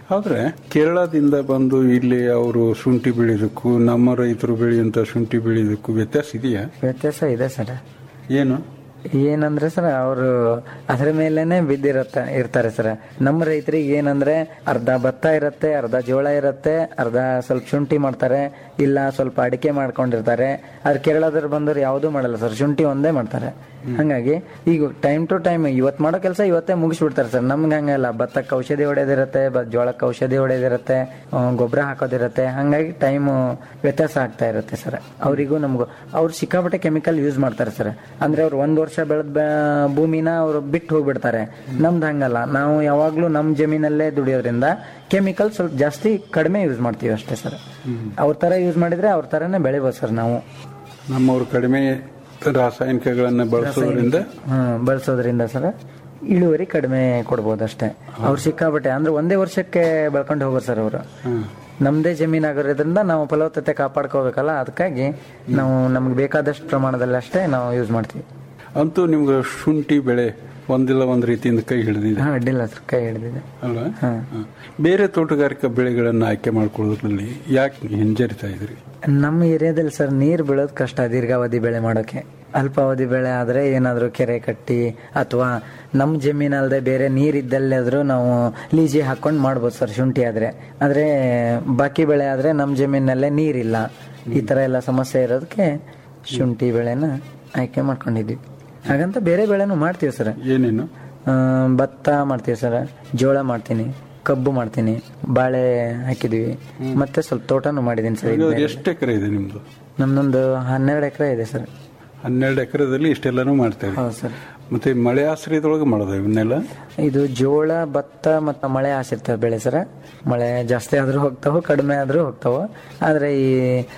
ಆದ್ರೆ ಕೇರಳದಿಂದ ಬಂದು ಇಲ್ಲಿ ಅವರು ಶುಂಠಿ ಬೆಳೆಯೋದಕ್ಕೂ ನಮ್ಮ ರೈತರು ಬೆಳೆಯುವಂತ ಶುಂಠಿ ಬೆಳೆಯೋದಕ್ಕೂ ವ್ಯತ್ಯಾಸ ಇದೆಯಾ ವ್ಯತ್ಯಾಸ ಇದೆ ಸರ್ ಏನು ಏನಂದ್ರೆ ಸರ್ ಅವರು ಅದ್ರ ಮೇಲೆನೆ ಬಿದ್ದಿರತ್ತ ಇರ್ತಾರೆ ಸರ್ ನಮ್ಮ ರೈತರಿಗೆ ಏನಂದ್ರೆ ಅರ್ಧ ಭತ್ತ ಇರತ್ತೆ ಅರ್ಧ ಜೋಳ ಇರತ್ತೆ ಅರ್ಧ ಸ್ವಲ್ಪ ಶುಂಠಿ ಮಾಡ್ತಾರೆ ಇಲ್ಲ ಸ್ವಲ್ಪ ಅಡಿಕೆ ಮಾಡ್ಕೊಂಡಿರ್ತಾರೆ ಅದ್ರ ಕೇರಳದವ್ರು ಬಂದವ್ರು ಯಾವುದೂ ಮಾಡಲ್ಲ ಸರ್ ಶುಂಠಿ ಒಂದೇ ಮಾಡ್ತಾರೆ ಹಂಗಾಗಿ ಈಗ ಟೈಮ್ ಟು ಟೈಮ್ ಇವತ್ತು ಮಾಡೋ ಕೆಲಸ ಇವತ್ತೇ ಮುಗಿಸ್ಬಿಡ್ತಾರೆ ಸರ್ ನಮ್ಗೆ ಹಂಗಲ್ಲ ಭತ್ತಕ್ಕೆ ಔಷಧಿ ಹೊಡೆದಿರತ್ತೆ ಬ- ಜೋಳಕ್ಕೆ ಔಷಧಿ ಹೊಡೆದಿರತ್ತೆ ಗೊಬ್ಬರ ಹಾಕೋದಿರತ್ತೆ ಹಂಗಾಗಿ ಟೈಮ್ ವ್ಯತ್ಯಾಸ ಆಗ್ತಾ ಇರುತ್ತೆ ಸರ್ ಅವರಿಗೂ ನಮಗೂ ಅವ್ರು ಸಿಕ್ಕಾಪಟ್ಟೆ ಕೆಮಿಕಲ್ ಯೂಸ್ ಮಾಡ್ತಾರೆ ಸರ್ ಅಂದ್ರೆ ಅವ್ರು ಒಂದ್ ವರ್ಷ ಬೆಳೆದ ಭೂಮಿನ ಅವ್ರು ಬಿಟ್ಟು ಹೋಗ್ಬಿಡ್ತಾರೆ ನಮ್ದು ಹಂಗಲ್ಲ ನಾವು ಯಾವಾಗ್ಲೂ ನಮ್ಮ ಜಮೀನಲ್ಲೇ ದುಡಿಯೋದ್ರಿಂದ ಕೆಮಿಕಲ್ ಸ್ವಲ್ಪ ಜಾಸ್ತಿ ಕಡಿಮೆ ಯೂಸ್ ಮಾಡ್ತೀವಿ ಅಷ್ಟೇ ಸರ್ ಅವ್ರ ತರ ಯೂಸ್ ಮಾಡಿದ್ರೆ ಅವ್ರ ತರನೇ ಬೆಳಿಬೋದು ಸರ್ ನಾವು ನಮ್ಮವರು ಕಡಿಮೆ ರಾಸಾಯನಿಕಗಳನ್ನ ಬಳಸೋದ್ರಿಂದ ಹ್ಮ್ ಬಳಸೋದ್ರಿಂದ ಸರ್ ಇಳುವರಿ ಕಡಿಮೆ ಕೊಡ್ಬೋದು ಅಷ್ಟೇ ಅವ್ರು ಸಿಕ್ಕಾಬಟ್ಟೆ ಅಂದ್ರೆ ಒಂದೇ ವರ್ಷಕ್ಕೆ ಬೆಳ್ಕೊಂಡು ಹೋಗೋರು ಸರ್ ಅವರು ನಮ್ದೇ ಜಮೀನ್ ಆಗಿರೋದ್ರಿಂದ ನಾವು ಫಲವತ್ತತೆ ಕಾಪಾಡ್ಕೋಬೇಕಲ್ಲ ಅದಕ್ಕಾಗಿ ನಾವು ನಮ್ಗೆ ಬೇಕಾದಷ್ಟು ಪ್ರಮಾಣದಲ್ಲಿ ಅಷ್ಟೇ ನಾವು ಯೂಸ್ ಮಾಡ್ತೀವಿ ಅಂತೂ ನಿಮ್ಗೆ ಶುಂಠಿ ಬೆಳೆ ಒಂದಿಲ್ಲ ಒಂದ್ ರೀತಿಯಿಂದ ಕೈ ಹಿಡಿದಿದೆ ಹಾ ಅಡ್ಡಿಲ್ಲ ಸರ್ ಕೈ ಹಿಡಿದಿದೆ ಅಲ್ವಾ ಹ. ಬೇರೆ ತೋಟಗಾರಿಕಾ ಬೆಳೆಗಳನ್ನ ಆಯ್ಕೆ ಮಾಡ್ಕೊಳ್ಳೋದ್ರಲ್ಲಿ ಯಾಕೆ ನೀವು ಹಿಂಜರಿತಾ ಇದ್ರಿ ನಮ್ಮ ಏರಿಯಾದಲ್ಲಿ ಸರ್ ನೀರು ಬೀಳೋದು ಕಷ್ಟ ದೀರ್ಘಾವಧಿ ಬೆಳೆ ಮಾಡೋಕೆ ಅಲ್ಪಾವಧಿ ಬೆಳೆ ಆದ್ರೆ ಏನಾದರೂ ಕೆರೆ ಕಟ್ಟಿ ಅಥವಾ ನಮ್ಮ ಜಮೀನಲ್ಲದೆ ಬೇರೆ ನೀರಿದ್ದಲ್ಲಾದ್ರೂ ನಾವು ಲೀಜಿ ಹಾಕೊಂಡು ಮಾಡ್ಬೋದು ಸರ್ ಶುಂಠಿ ಆದ್ರೆ ಆದ್ರೆ ಬಾಕಿ ಬೆಳೆ ಆದ್ರೆ ನಮ್ಮ ಜಮೀನಲ್ಲೇ ನೀರಿಲ್ಲ ಈ ತರ ಎಲ್ಲ ಸಮಸ್ಯೆ ಇರೋದಕ್ಕೆ ಶುಂಠಿ ಬೆಳೆನ ಆಯ್ಕೆ ಮಾಡ್ಕೊಂಡಿದ್ವಿ ಹಾಗಂತ ಬೇರೆ ಬೆಳೆನೂ ಮಾಡ್ತೀವಿ ಸರ್ ಏನೇನು ಆ, ಭತ್ತ ಮಾಡ್ತೀವಿ ಸರ್ ಜೋಳ ಮಾಡ್ತೀನಿ ಕಬ್ಬು ಮಾಡ್ತೀನಿ ಬಾಳೆ ಹಾಕಿದೀವಿ ಮತ್ತೆ ಸ್ವಲ್ಪ ತೋಟನೂ ಮಾಡಿದೀನಿ ಸರ್ ಹಾಗಾದ್ರೆ ಎಷ್ಟು ಎಕರೆ ಇದೆ ನಿಮ್ದು ನಮ್ದೊಂದು ಹನ್ನೆರಡು ಎಕರೆ ಇದೆ ಸರ್ ಹನ್ನೆರಡು ಎಕರೆದಲ್ಲಿ ಇಷ್ಟೆಲ್ಲಾನು ಮಾಡ್ತೇವೆ ಹೌದು ಸರ್ ಮತ್ತೆ ಮಳೆ ಆಶ್ರಯದೊಳಗೆ ಮಾಡೋದು ಇವನ್ನೆಲ್ಲ ಇದು ಜೋಳ ಭತ್ತ ಮತ್ತು ಮಳೆ ಆಸಿರ್ತವೆ ಬೆಳೆ ಸರ್ ಮಳೆ ಜಾಸ್ತಿ ಆದ್ರೂ ಹೋಗ್ತಾವ ಕಡಿಮೆ ಆದ್ರೂ ಹೋಗ್ತಾವ ಆದ್ರೆ ಈ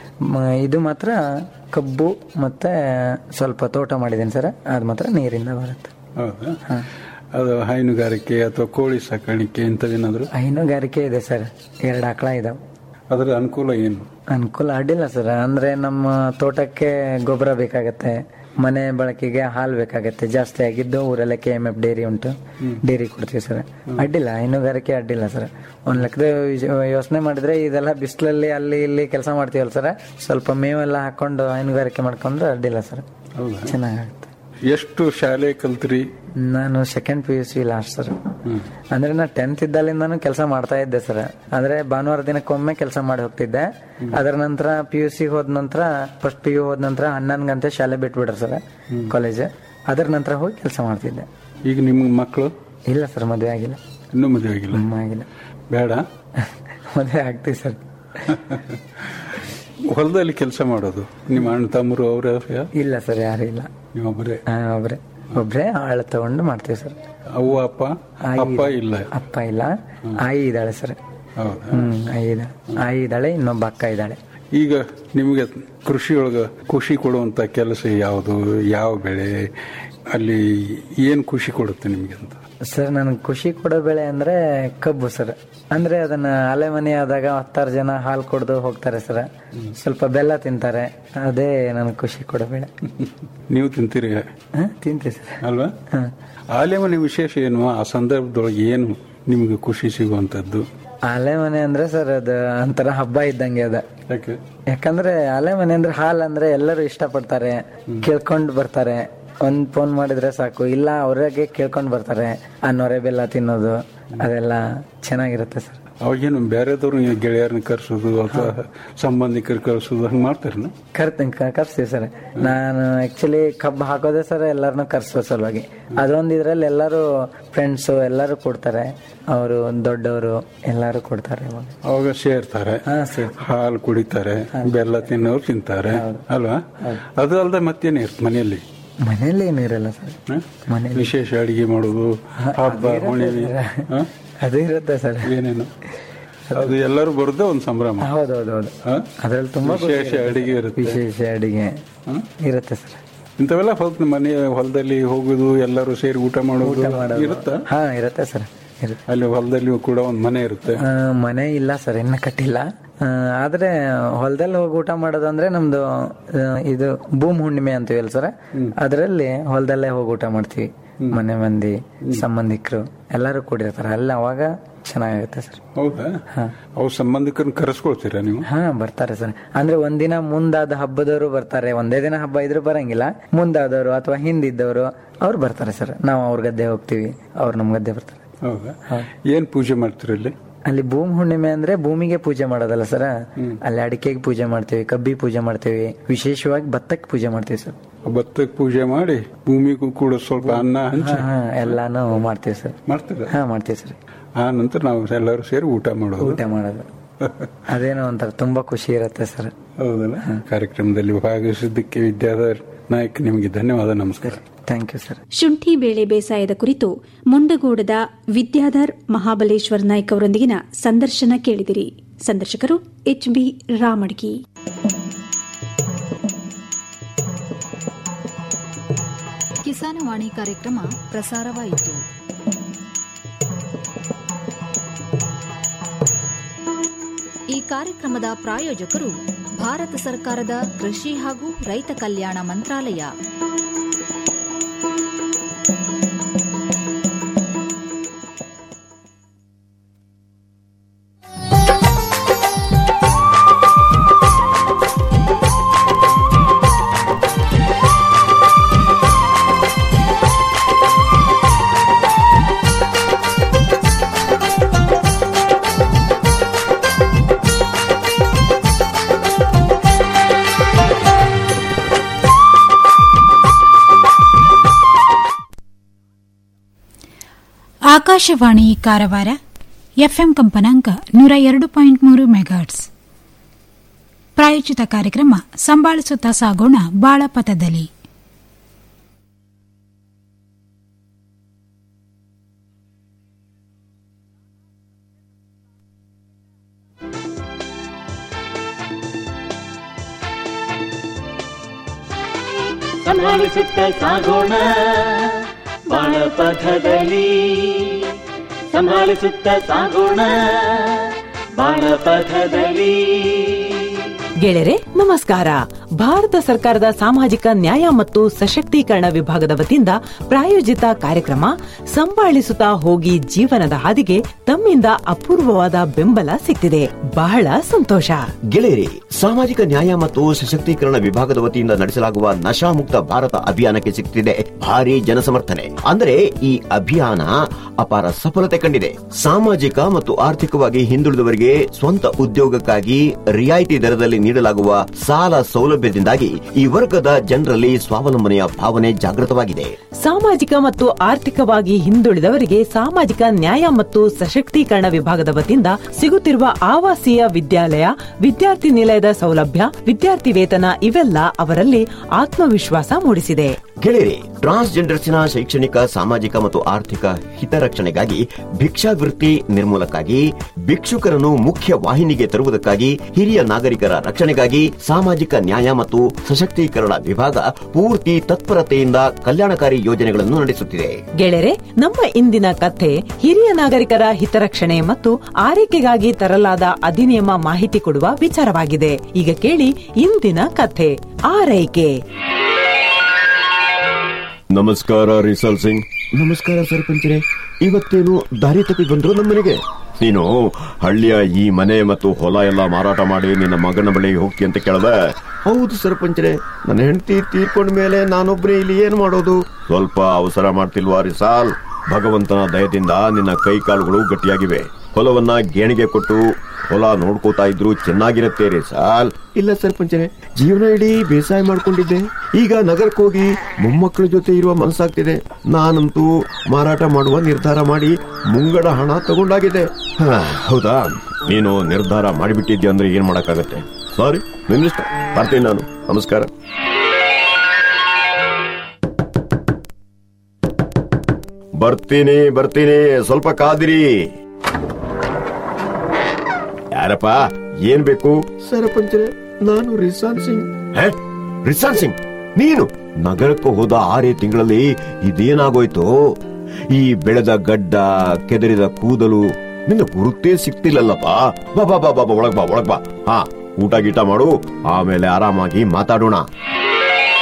ಮ- ಇದು ಮಾತ್ರ ಕಬ್ಬು ಮತ್ತೆ ಸ್ವಲ್ಪ ತೋಟ ಮಾಡಿದ್ದೀನಿ ಸರ್ ಅದು ಮಾತ್ರ ನೀರಿಂದ ಬರುತ್ತೆ ಹೌದಾ ಅದು ಹೈನುಗಾರಿಕೆ ಅಥವಾ ಕೋಳಿ ಸಾಕಾಣಿಕೆ ಇಂಥವೇನಾದ್ರು ಹೈನುಗಾರಿಕೆ ಇದೆ ಸರ್ ಎರಡು ಆಕಳ ಇದಾವೆ ಅದರ ಅನುಕೂಲ ಏನು ಅನುಕೂಲ ಅಡ್ಡಿಲ್ಲ ಸರ್ ಅಂದ್ರೆ ನಮ್ಮ ತೋಟಕ್ಕೆ ಗೊಬ್ಬರ ಬೇಕಾಗತ್ತೆ ಮನೆ ಬಳಕೆಗೆ ಹಾಲು ಬೇಕಾಗತ್ತೆ ಜಾಸ್ತಿ ಆಗಿದ್ದು ಊರಲ್ಲೇ ಕೆ ಎಮ್ ಎಫ್ ಡೈರಿ ಉಂಟು ಡೈರಿ ಕೊಡ್ತೀವಿ ಸರ್ ಅಡ್ಡಿಲ್ಲ ಹೈನುಗಾರಿಕೆ ಅಡ್ಡಿಲ್ಲ ಸರ್ ಒಂದ್ ಲೆಕ್ಕದ ಯೋಚನೆ ಮಾಡಿದ್ರೆ ಇದೆಲ್ಲ ಬಿಸಿಲಲ್ಲಿ ಅಲ್ಲಿ ಇಲ್ಲಿ ಕೆಲಸ ಮಾಡ್ತೀವಲ್ಲ ಸರ್ ಸ್ವಲ್ಪ ಮೇವೆಲ್ಲ ಹಾಕೊಂಡು ಹೈನುಗಾರಿಕೆ ಮಾಡ್ಕೊಂಡ್ರೆ ಅಡ್ಡಿಲ್ಲ ಸರ್ ಹೌದಾ ಚೆನ್ನಾಗಾಗುತ್ತೆ ಎಷ್ಟು ಶಾಲೆ ಕಲ್ತ್ರಿ ನಾನು second P U C last sir ಅಂದ್ರೆ ನಾ ಟೆಂತ್ ಇದ್ದಾಲಿಂದಾನು ಕೆಲಸ ಮಾಡ್ತಾ ಇದ್ದೆ ಸರ್ ಅಂದ್ರೆ ಭಾನುವಾರ ದಿನಕ್ಕೊಮ್ಮೆ ಕೆಲಸ ಮಾಡಿ ಹೋಗ್ತಿದ್ದೆ ಅದರ ನಂತರ ಪಿ ಯು ಸಿ ಹೋದ ನಂತರ ಫಸ್ಟ್ ಪಿ ಯು ಹೋದ ನಂತರ ಹನ್ನೊಂದು ಗಂಟೆ ಶಾಲೆ ಬಿಟ್ಬಿಡ್ರ ಸರ್ ಕಾಲೇಜ್ ಅದರ ನಂತರ ಹೋಗಿ ಕೆಲಸ ಮಾಡ್ತಿದ್ದೆ ಈಗ ನಿಮ್ಮ ಮಕ್ಕಳು ಇಲ್ಲ ಸರ್ ಮದುವೆ ಆಗಿಲ್ಲ ಇನ್ನೂ ಮದುವೆ ಆಗಿಲ್ಲ ಹ್ಮ್, ಆಗಿಲ್ಲ ಬೇಡ ಮದುವೆ ಆಗ್ತೀವಿ ಸರ್ ಹೊಲದಲ್ಲಿ ಕೆಲಸ ಮಾಡೋದು ನಿಮ್ಮ ಅಣ್ಣ ತಮ್ಮರು ಅವ್ರ ಇಲ್ಲ ಸರ್ ಯಾರು ಇಲ್ಲ ನೀವೊಬ್ಬರೇ ಆ, ಒಬ್ರೆ ಒಬ್ರೆ ಆಳ ತಗೊಂಡು ಮಾಡ್ತೀವಿ ಸರ್ ಅವ್ವ ಅಪ್ಪ ಆಯಿ ಅಪ್ಪ ಇಲ್ಲ ಅಪ್ಪ ಇಲ್ಲ ಆಯಿ ಇದ್ದಾಳೆ ಸರ್ ಹೌದಾ ಹ್ಮ್ ಆಯಿ ಇದ್ದಾಳೆ ಆಯಿ ಇದ್ದಾಳೆ ಇನ್ನೊಬ್ಬ ಅಕ್ಕ ಇದ್ದಾಳೆ ಈಗ ನಿಮಗೆ ಕೃಷಿಯೊಳಗ ಖುಷಿ ಕೊಡುವಂತ ಕೆಲಸ ಯಾವುದು ಯಾವ ಬೆಳೆ ಅಲ್ಲಿ ಏನ್ ಖುಷಿ ಕೊಡುತ್ತೆ ನಿಮಗೆ ಅಂತ ಸರ್ ನನಗೆ ಖುಷಿ ಕೊಡೋ ಬೆಳೆ ಅಂದ್ರೆ ಕಬ್ಬು ಸರ್ ಅಂದ್ರೆ ಅದನ್ನ ಅಲೆ ಮನೆ ಆದಾಗ ಹತ್ತಾರು ಜನ ಹಾಲು ಕುಡ್ದು ಹೋಗ್ತಾರೆ ಸರ್ ಸ್ವಲ್ಪ ಬೆಲ್ಲ ತಿಂತಾರೆ ಅದೇ ನನಗೆ ಖುಷಿ ಕೊಡೋ ಬೆಳೆ ನೀವು ತಿಂತೀರಿ ಹ? ತಿಂತೀವಿ ಸರ್ ಅಲ್ವಾ ಆಲೆಮನೆ ವಿಶೇಷ ಏನು ಆ ಸಂದರ್ಭದೊಳಗೆ ಏನು ನಿಮಗೆ ಖುಷಿ ಸಿಗುವಂತದ್ದು ಅಲೆ ಮನೆ ಅಂದ್ರೆ ಸರ್ ಅದು ಒಂಥರ ಹಬ್ಬ ಇದ್ದಂಗೆ ಅದ ಯಾಕೆ ಯಾಕಂದ್ರೆ ಅಲೆ ಮನೆ ಅಂದ್ರೆ ಹಾಲ್ ಅಂದ್ರೆ ಎಲ್ಲರೂ ಇಷ್ಟಪಡ್ತಾರೆ ಕೇಳ್ಕೊಂಡು ಬರ್ತಾರೆ ಒಂದ್ ಫೋನ್ ಮಾಡಿದ್ರೆ ಸಾಕು ಇಲ್ಲ ಅವ್ರಿಗೆ ಕೇಳ್ಕೊಂಡು ಬರ್ತಾರೆ ಆ ನೊರೆ ಬೆಲ್ಲ ತಿನ್ನೋದು ಅದೆಲ್ಲ ಚೆನ್ನಾಗಿರುತ್ತೆ ಸರ್ ಅವಾಗೇನು ಬೇರೆದವ್ರು ಗೆಳೆಯರನ್ನ ಕರ್ಸೋದು ಅಥವಾ ಸಂಬಂಧಿಕರು ಕರ್ಸೋದು ಹಂಗೆ ಮಾಡ್ತಾರೇನು ಕರ್ತೀನಿ ಕರ್ಸ್ತೀವಿ ಸರ್ ನಾನು ಆಕ್ಚುಲಿ ಕಬ್ಬು ಹಾಕೋದೇ ಸರ್ ಎಲ್ಲರನ್ನೂ ಕರ್ಸೋ ಸಲುವಾಗಿ ಅದೊಂದು ಇದ್ರಲ್ಲಿ ಎಲ್ಲರೂ ಫ್ರೆಂಡ್ಸು ಎಲ್ಲರೂ ಕೊಡ್ತಾರೆ ಅವರು ದೊಡ್ಡವರು ಎಲ್ಲರೂ ಕೊಡ್ತಾರೆ ಇವಾಗ ಅವಾಗ ಸೇರ್ತಾರೆ ಹಾ ಸರ್ ಹಾಲು ಕುಡಿತಾರೆ ಬೆಲ್ಲ ತಿನ್ನೋರು ತಿಂತಾರೆ ಅಲ್ವಾ ಅದು ಅಲ್ಲದೆ ಮತ್ತೇನು ಇರುತ್ತೆ ಮನೆಯಲ್ಲಿ ಮನೇಲಿ ಏನು ಇರಲ್ಲ ಸರ್ ಹ? ಮನೇಲಿ ವಿಶೇಷ ಅಡಿಗೆ ಮಾಡೋದು ಹಬ್ಬ ಹುಣ್ಣಿಮೆ ಹ? ಅದು ಇರುತ್ತೆ ಸರ್ ಏನೇನು ಅದು ಎಲ್ಲರೂ ಬರೋದೇ ಒಂದು ಸಂಭ್ರಮ ಹೌದೌದೌದು ಹ? ಅದ್ರಲ್ಲಿ ತುಂಬಾ ಖುಷಿ ವಿಶೇಷ ಇರುತ್ತೆ. ಅಡಿಗೆ ಇರುತ್ತೆ ವಿಶೇಷ ಅಡಿಗೆ ಇರುತ್ತೆ ಸರ್ ಇಂಥವೆಲ್ಲ ಹೊಲದ ಮನೆ ಹೊಲದಲ್ಲಿ ಹೋಗುದು ಎಲ್ಲರೂ ಸೇರಿ ಊಟ ಮಾಡೋದು ಮಾಡೋದು. ಇರುತ್ತಾ ಹಾ ಇರುತ್ತೆ ಸರ್ ಇರುತ್ತೆ ಅಲ್ಲಿ ಹೊಲದಲ್ಲಿ ಕೂಡ ಒಂದು ಮನೆ ಇರುತ್ತೆ ಆ, ಮನೆ ಇಲ್ಲ ಸರ್ ಇನ್ನ ಕಟ್ಟಿಲ್ಲ ಆ, ಆದ್ರೆ ಹೊಲದಲ್ಲಿ ಹೋಗಿ ಊಟ ಮಾಡೋದು ಅಂದ್ರೆ ನಮ್ದು ಆ, ಇದು ಭೂಮ್ ಹುಣ್ಣಿಮೆ ಅಂತೀವಲ್ಲ ಸರ್ ಅದರಲ್ಲಿ ಹೊಲದಲ್ಲೇ ಹೋಗಿ ಊಟ ಮಾಡ್ತೀವಿ ಮನೆ ಮಂದಿ ಸಂಬಂಧಿಕರು ಎಲ್ಲರೂ ಕೂಡಿರ್ತಾರೆ ಅಲ್ಲಿ ಅವಾಗ ಚೆನ್ನಾಗುತ್ತೆ ಸರ್ ಹೌದಾ ಅವು ಸಂಬಂಧಿಕರನ್ನ ಕರೆಸ್ಕೊಳ್ತೀರಾ ನೀವು ಹಾ ಬರ್ತಾರೆ ಸರ್ ಅಂದ್ರೆ ಒಂದಿನ ಮುಂದಾದ ಹಬ್ಬದವರು ಬರ್ತಾರೆ ಒಂದೇ ದಿನ ಹಬ್ಬ ಇದ್ರೆ ಬರಂಗಿಲ್ಲ ಮುಂದಾದವರು ಅಥವಾ ಹಿಂದಿದ್ದವರು ಅವ್ರು ಬರ್ತಾರೆ ಸರ್ ನಾವು ಅವ್ರ ಗದ್ದೆ ಹೋಗ್ತೀವಿ ಅವ್ರು ನಮ್ ಗದ್ದೆ ಬರ್ತಾರೆ ಹೌದಾ ಏನ್ ಪೂಜೆ ಮಾಡ್ತೀರಿ ಅಲ್ಲಿ ಅಲ್ಲಿ ಭೂಮಿ ಹುಣ್ಣಿಮೆ ಅಂದ್ರೆ ಭೂಮಿಗೆ ಪೂಜೆ ಮಾಡೋದಲ್ಲ ಸರ್ ಅಲ್ಲಿ ಅಡಿಕೆಗೆ ಪೂಜೆ ಮಾಡ್ತೀವಿ ಕಬ್ಬಿ ಪೂಜೆ ಮಾಡ್ತೀವಿ ವಿಶೇಷವಾಗಿ ಭತ್ತಕ್ಕೆ ಪೂಜೆ ಮಾಡ್ತೀವಿ ಸರ್ ಭತ್ತಕ್ಕೆ ಪೂಜೆ ಮಾಡಿ ಭೂಮಿಗೂ ಕೂಡ ಸ್ವಲ್ಪ ಅನ್ನ ಹಂಚಿ ಹಾ ಹಾ ಎಲ್ಲಾನು ಮಾಡ್ತೀವಿ ಸರ್ ಮಾಡ್ತೀರ ಹಾ ಮಾಡ್ತೀವಿ ಸರ್ ಆ ನಂತರ ನಾವು ಎಲ್ಲರೂ ಸೇರಿ ಊಟ ಮಾಡೋದು ಊಟ ಮಾಡೋದು ಅದೇನೋ ಒಂಥರ ತುಂಬಾ ಖುಷಿ ಇರುತ್ತೆ ಸರ್ ಹೌದಲ್ಲ ಕಾರ್ಯಕ್ರಮದಲ್ಲಿ ಭಾಗವಹಿಸಿದ್ದಕ್ಕೆ ವಿದ್ಯಾಧರ್ ನಾಯಕ್ ನಿಮಗೆ ಧನ್ಯವಾದ ನಮಸ್ಕಾರ ಥ್ಯಾಂಕ್ ಯು ಸರ್ ಶುಂಠಿ ಬೇಳೆ ಬೇಸಾಯದ ಕುರಿತು ಮುಂಡಗೋಡದ ವಿದ್ಯಾಧರ್ ಮಹಾಬಲೇಶ್ವರ್ ನಾಯ್ಕ್ ಅವರೊಂದಿಗಿನ ಸಂದರ್ಶನ ಕೇಳಿದಿರಿ ಸಂದರ್ಶಕರು ಎಚ್ ಬಿ ರಾಮಡ್ಗಿ ಕಿಸಾನವಾಣಿ ಕಾರ್ಯಕ್ರಮ ಪ್ರಸಾರವಾಯಿತು ಈ ಕಾರ್ಯಕ್ರಮದ ಪ್ರಾಯೋಜಕರು ಭಾರತ ಸರ್ಕಾರದ ಕೃಷಿ ಹಾಗೂ ರೈತ ಕಲ್ಯಾಣ ಮಂತ್ರಾಲಯ ಆಕಾಶವಾಣಿ ಕಾರವಾರ ಎಫ್ಎಂ ಕಂಪನಾಂಕ ನೂರ ಎರಡು ಪಾಯಿಂಟ್ ಮೂರು ಮೆಗಾಟ್ಸ್ ಪ್ರಾಯೋಜಿತ ಕಾರ್ಯಕ್ರಮ ಸಂಭಾಳಿಸುತ್ತಾ ಸಾಗೋಣ ಬಾಳಪಥದಲ್ಲಿ ಸಂಭಾಳಿಸುತ್ತ ಸಾಗೋಣ ಬಾಣಪಥದಲ್ಲಿ ಸಂಭಾಳಿಸುತ್ತ ಸಾಗೋಣ ಬಾಣಪಥದಲ್ಲಿ ಗೆಳೆಯರೆ ನಮಸ್ಕಾರ ಭಾರತ ಸರ್ಕಾರದ ಸಾಮಾಜಿಕ ನ್ಯಾಯ ಮತ್ತು ಸಶಕ್ತೀಕರಣ ವಿಭಾಗದ ವತಿಯಿಂದ ಪ್ರಾಯೋಜಿತ ಕಾರ್ಯಕ್ರಮ ಸಂಭಾಳಿಸುತ್ತಾ ಹೋಗಿ ಜೀವನದ ಹಾದಿಗೆ ತಮ್ಮಿಂದ ಅಪೂರ್ವವಾದ ಬೆಂಬಲ ಸಿಕ್ತಿದೆ ಬಹಳ ಸಂತೋಷ ಗೆಳೆಯರಿ ಸಾಮಾಜಿಕ ನ್ಯಾಯ ಮತ್ತು ಸಶಕ್ತೀಕರಣ ವಿಭಾಗದ ವತಿಯಿಂದ ನಡೆಸಲಾಗುವ ನಶಾಮುಕ್ತ ಭಾರತ ಅಭಿಯಾನಕ್ಕೆ ಸಿಗ್ತಿದೆ ಭಾರಿ ಜನಸಮರ್ಥನೆ ಅಂದರೆ ಈ ಅಭಿಯಾನ ಅಪಾರ ಸಫಲತೆ ಕಂಡಿದೆ ಸಾಮಾಜಿಕ ಮತ್ತು ಆರ್ಥಿಕವಾಗಿ ಹಿಂದುಳಿದವರಿಗೆ ಸ್ವಂತ ಉದ್ಯೋಗಕ್ಕಾಗಿ ರಿಯಾಯಿತಿ ದರದಲ್ಲಿ ನೀಡಲಾಗುವ ಸಾಲ ಸೌಲಭ್ಯದಿಂದಾಗಿ ಈ ವರ್ಗದ ಜನರಲ್ಲಿ ಸ್ವಾವಲಂಬನೆಯ ಭಾವನೆ ಜಾಗೃತವಾಗಿದೆ ಸಾಮಾಜಿಕ ಮತ್ತು ಆರ್ಥಿಕವಾಗಿ ಹಿಂದುಳಿದವರಿಗೆ ಸಾಮಾಜಿಕ ನ್ಯಾಯ ಮತ್ತು ಸಶಕ್ತೀಕರಣ ವಿಭಾಗದ ವತಿಯಿಂದ ಸಿಗುತ್ತಿರುವ ಆವಾಸೀಯ ವಿದ್ಯಾಲಯ ವಿದ್ಯಾರ್ಥಿ ನಿಲಯದ ಸೌಲಭ್ಯ ವಿದ್ಯಾರ್ಥಿ ವೇತನ ಇವೆಲ್ಲ ಅವರಲ್ಲಿ ಆತ್ಮವಿಶ್ವಾಸ ಮೂಡಿಸಿದೆ ಗೆಳೆಯರಿ ಟ್ರಾನ್ಸ್ಜೆಂಡರ್ಸಿನ ಶೈಕ್ಷಣಿಕ ಸಾಮಾಜಿಕ ಮತ್ತು ಆರ್ಥಿಕ ಹಿತರಕ್ಷಣೆಗಾಗಿ ಭಿಕ್ಷಾವೃತ್ತಿ ನಿರ್ಮೂಲಕ್ಕಾಗಿ ಭಿಕ್ಷುಕರನ್ನು ಮುಖ್ಯ ವಾಹಿನಿಗೆ ತರುವುದಕ್ಕಾಗಿ ಹಿರಿಯ ನಾಗರಿಕರ ರಕ್ಷಣೆಗಾಗಿ ಸಾಮಾಜಿಕ ನ್ಯಾಯ ಮತ್ತು ಸಶಕ್ತೀಕರಣ ವಿಭಾಗ ಪೂರ್ತಿ ತತ್ಪರತೆಯಿಂದ ಕಲ್ಯಾಣಕಾರಿ ಯೋಜನೆಗಳನ್ನು ನಡೆಸುತ್ತಿದೆ ಗೆಳೆಯರೆ ನಮ್ಮ ಇಂದಿನ ಕಥೆ ಹಿರಿಯ ನಾಗರಿಕರ ಹಿತರಕ್ಷಣೆ ಮತ್ತು ಆರೈಕೆಗಾಗಿ ತರಲಾದ ಅಧಿನಿಯಮ ಮಾಹಿತಿ ಕೊಡುವ ವಿಚಾರವಾಗಿದೆ ಈಗ ಕೇಳಿ ಇಂದಿನ ಕಥೆ ಆರೈಕೆ ನಮಸ್ಕಾರ ರಿಸಲ್ ಸಿಂಗ್ ನಮಸ್ಕಾರ ಸರ್ಪಂಚರೇ ಇವತ್ತೇನು ದಾರಿ ತಪ್ಪಿ ಬಂದ್ರು ನಮ್ಮನೆಗೆ ನೀನು ಹಳ್ಳಿಯ ಈ ಮನೆ ಮತ್ತು ಹೊಲ ಎಲ್ಲ ಮಾರಾಟ ಮಾಡಿ ನಿನ್ನ ಮಗನ ಬಳಿಗೆ ಹೋಗ್ತಿ ಅಂತ ಕೇಳದ ಹೌದು ಸರ್ಪಂಚರೇ ನನ್ನ ಹೆಂಡತಿ ತೀರ್ಕೊಂಡ ಮೇಲೆ ನಾನೊಬ್ಬನೇ ಇಲ್ಲಿ ಏನ್ ಮಾಡೋದು ಸ್ವಲ್ಪ ಅವಸರ ಮಾಡ್ತಿಲ್ವಾ ರಿಸಾಲ್ ಭಗವಂತನ ದಯದಿಂದ ನಿನ್ನ ಕೈ ಕಾಲುಗಳು ಗಟ್ಟಿಯಾಗಿವೆ ಹೊಲವನ್ನ ಗೇಣಿಗೆ ಕೊಟ್ಟು ಹೊಲ ನೋಡ್ಕೋತಾ ಇದ್ರು ಚೆನ್ನಾಗಿರತ್ತೆ ರಿಸಾಲ್ ಇಲ್ಲ ಸರ್ಪಂಚರೇ ಜೀವನ ಇಡೀ ಬೇಸಾಯ ಮಾಡ್ಕೊಂಡಿದ್ದೆ ಈಗ ನಗರಕ್ಕೆ ಹೋಗಿ ಮೊಮ್ಮಕ್ಕಳ ಜೊತೆ ಇರುವ ಮನಸ್ಸಾಗ್ತಿದೆ ನಾನಂತೂ ಮಾರಾಟ ಮಾಡುವ ನಿರ್ಧಾರ ಮಾಡಿ ಮುಂಗಡ ಹಣ ತಗೊಂಡಾಗಿದೆ ಹಾ, ಹೌದಾ ನೀನು ನಿರ್ಧಾರ ಮಾಡಿಬಿಟ್ಟಿದ್ದೆ ಅಂದ್ರೆ ಏನ್ ಮಾಡಕ್ಕಾಗತ್ತೆ ಸಾರಿ ನಿನ್ನಿಷ್ಟ ಬರ್ತೀನಿ ನಾನು ನಮಸ್ಕಾರ ಬರ್ತೀನಿ ಬರ್ತೀನಿ ಸ್ವಲ್ಪ ಕಾದಿರಿ ಯಾರಪ್ಪ ಏನ್ ಬೇಕು ಸರಪಂಚರೇ ನಾನು ರಿಸಾನ್ ಸಿಂಗ್ ಹೇ ರಿಸಾನ್ ಸಿಂಗ್ ನೀನು ನಗರಕ್ಕೆ ಹೋದ ಆರೇ ತಿಂಗಳಲ್ಲಿ ಇದೇನಾಗೋಯ್ತು ಈ ಬೆಳೆದ ಗಡ್ಡ ಕೆದರಿದ ಕೂದಲು ನಿನ್ನ ಗುರುತೇ ಸಿಕ್ತಿಲ್ಲಲ್ಲಪ್ಪ ಬಾ ಬಾ ಬಾ ಬಾ ಬಾ, ಒಳಗ್ ಬಾ ಒಳಗ್ ಬಾ ಹಾ ಊಟ ಗೀಟ ಮಾಡು ಆಮೇಲೆ ಆರಾಮಾಗಿ ಮಾತಾಡೋಣ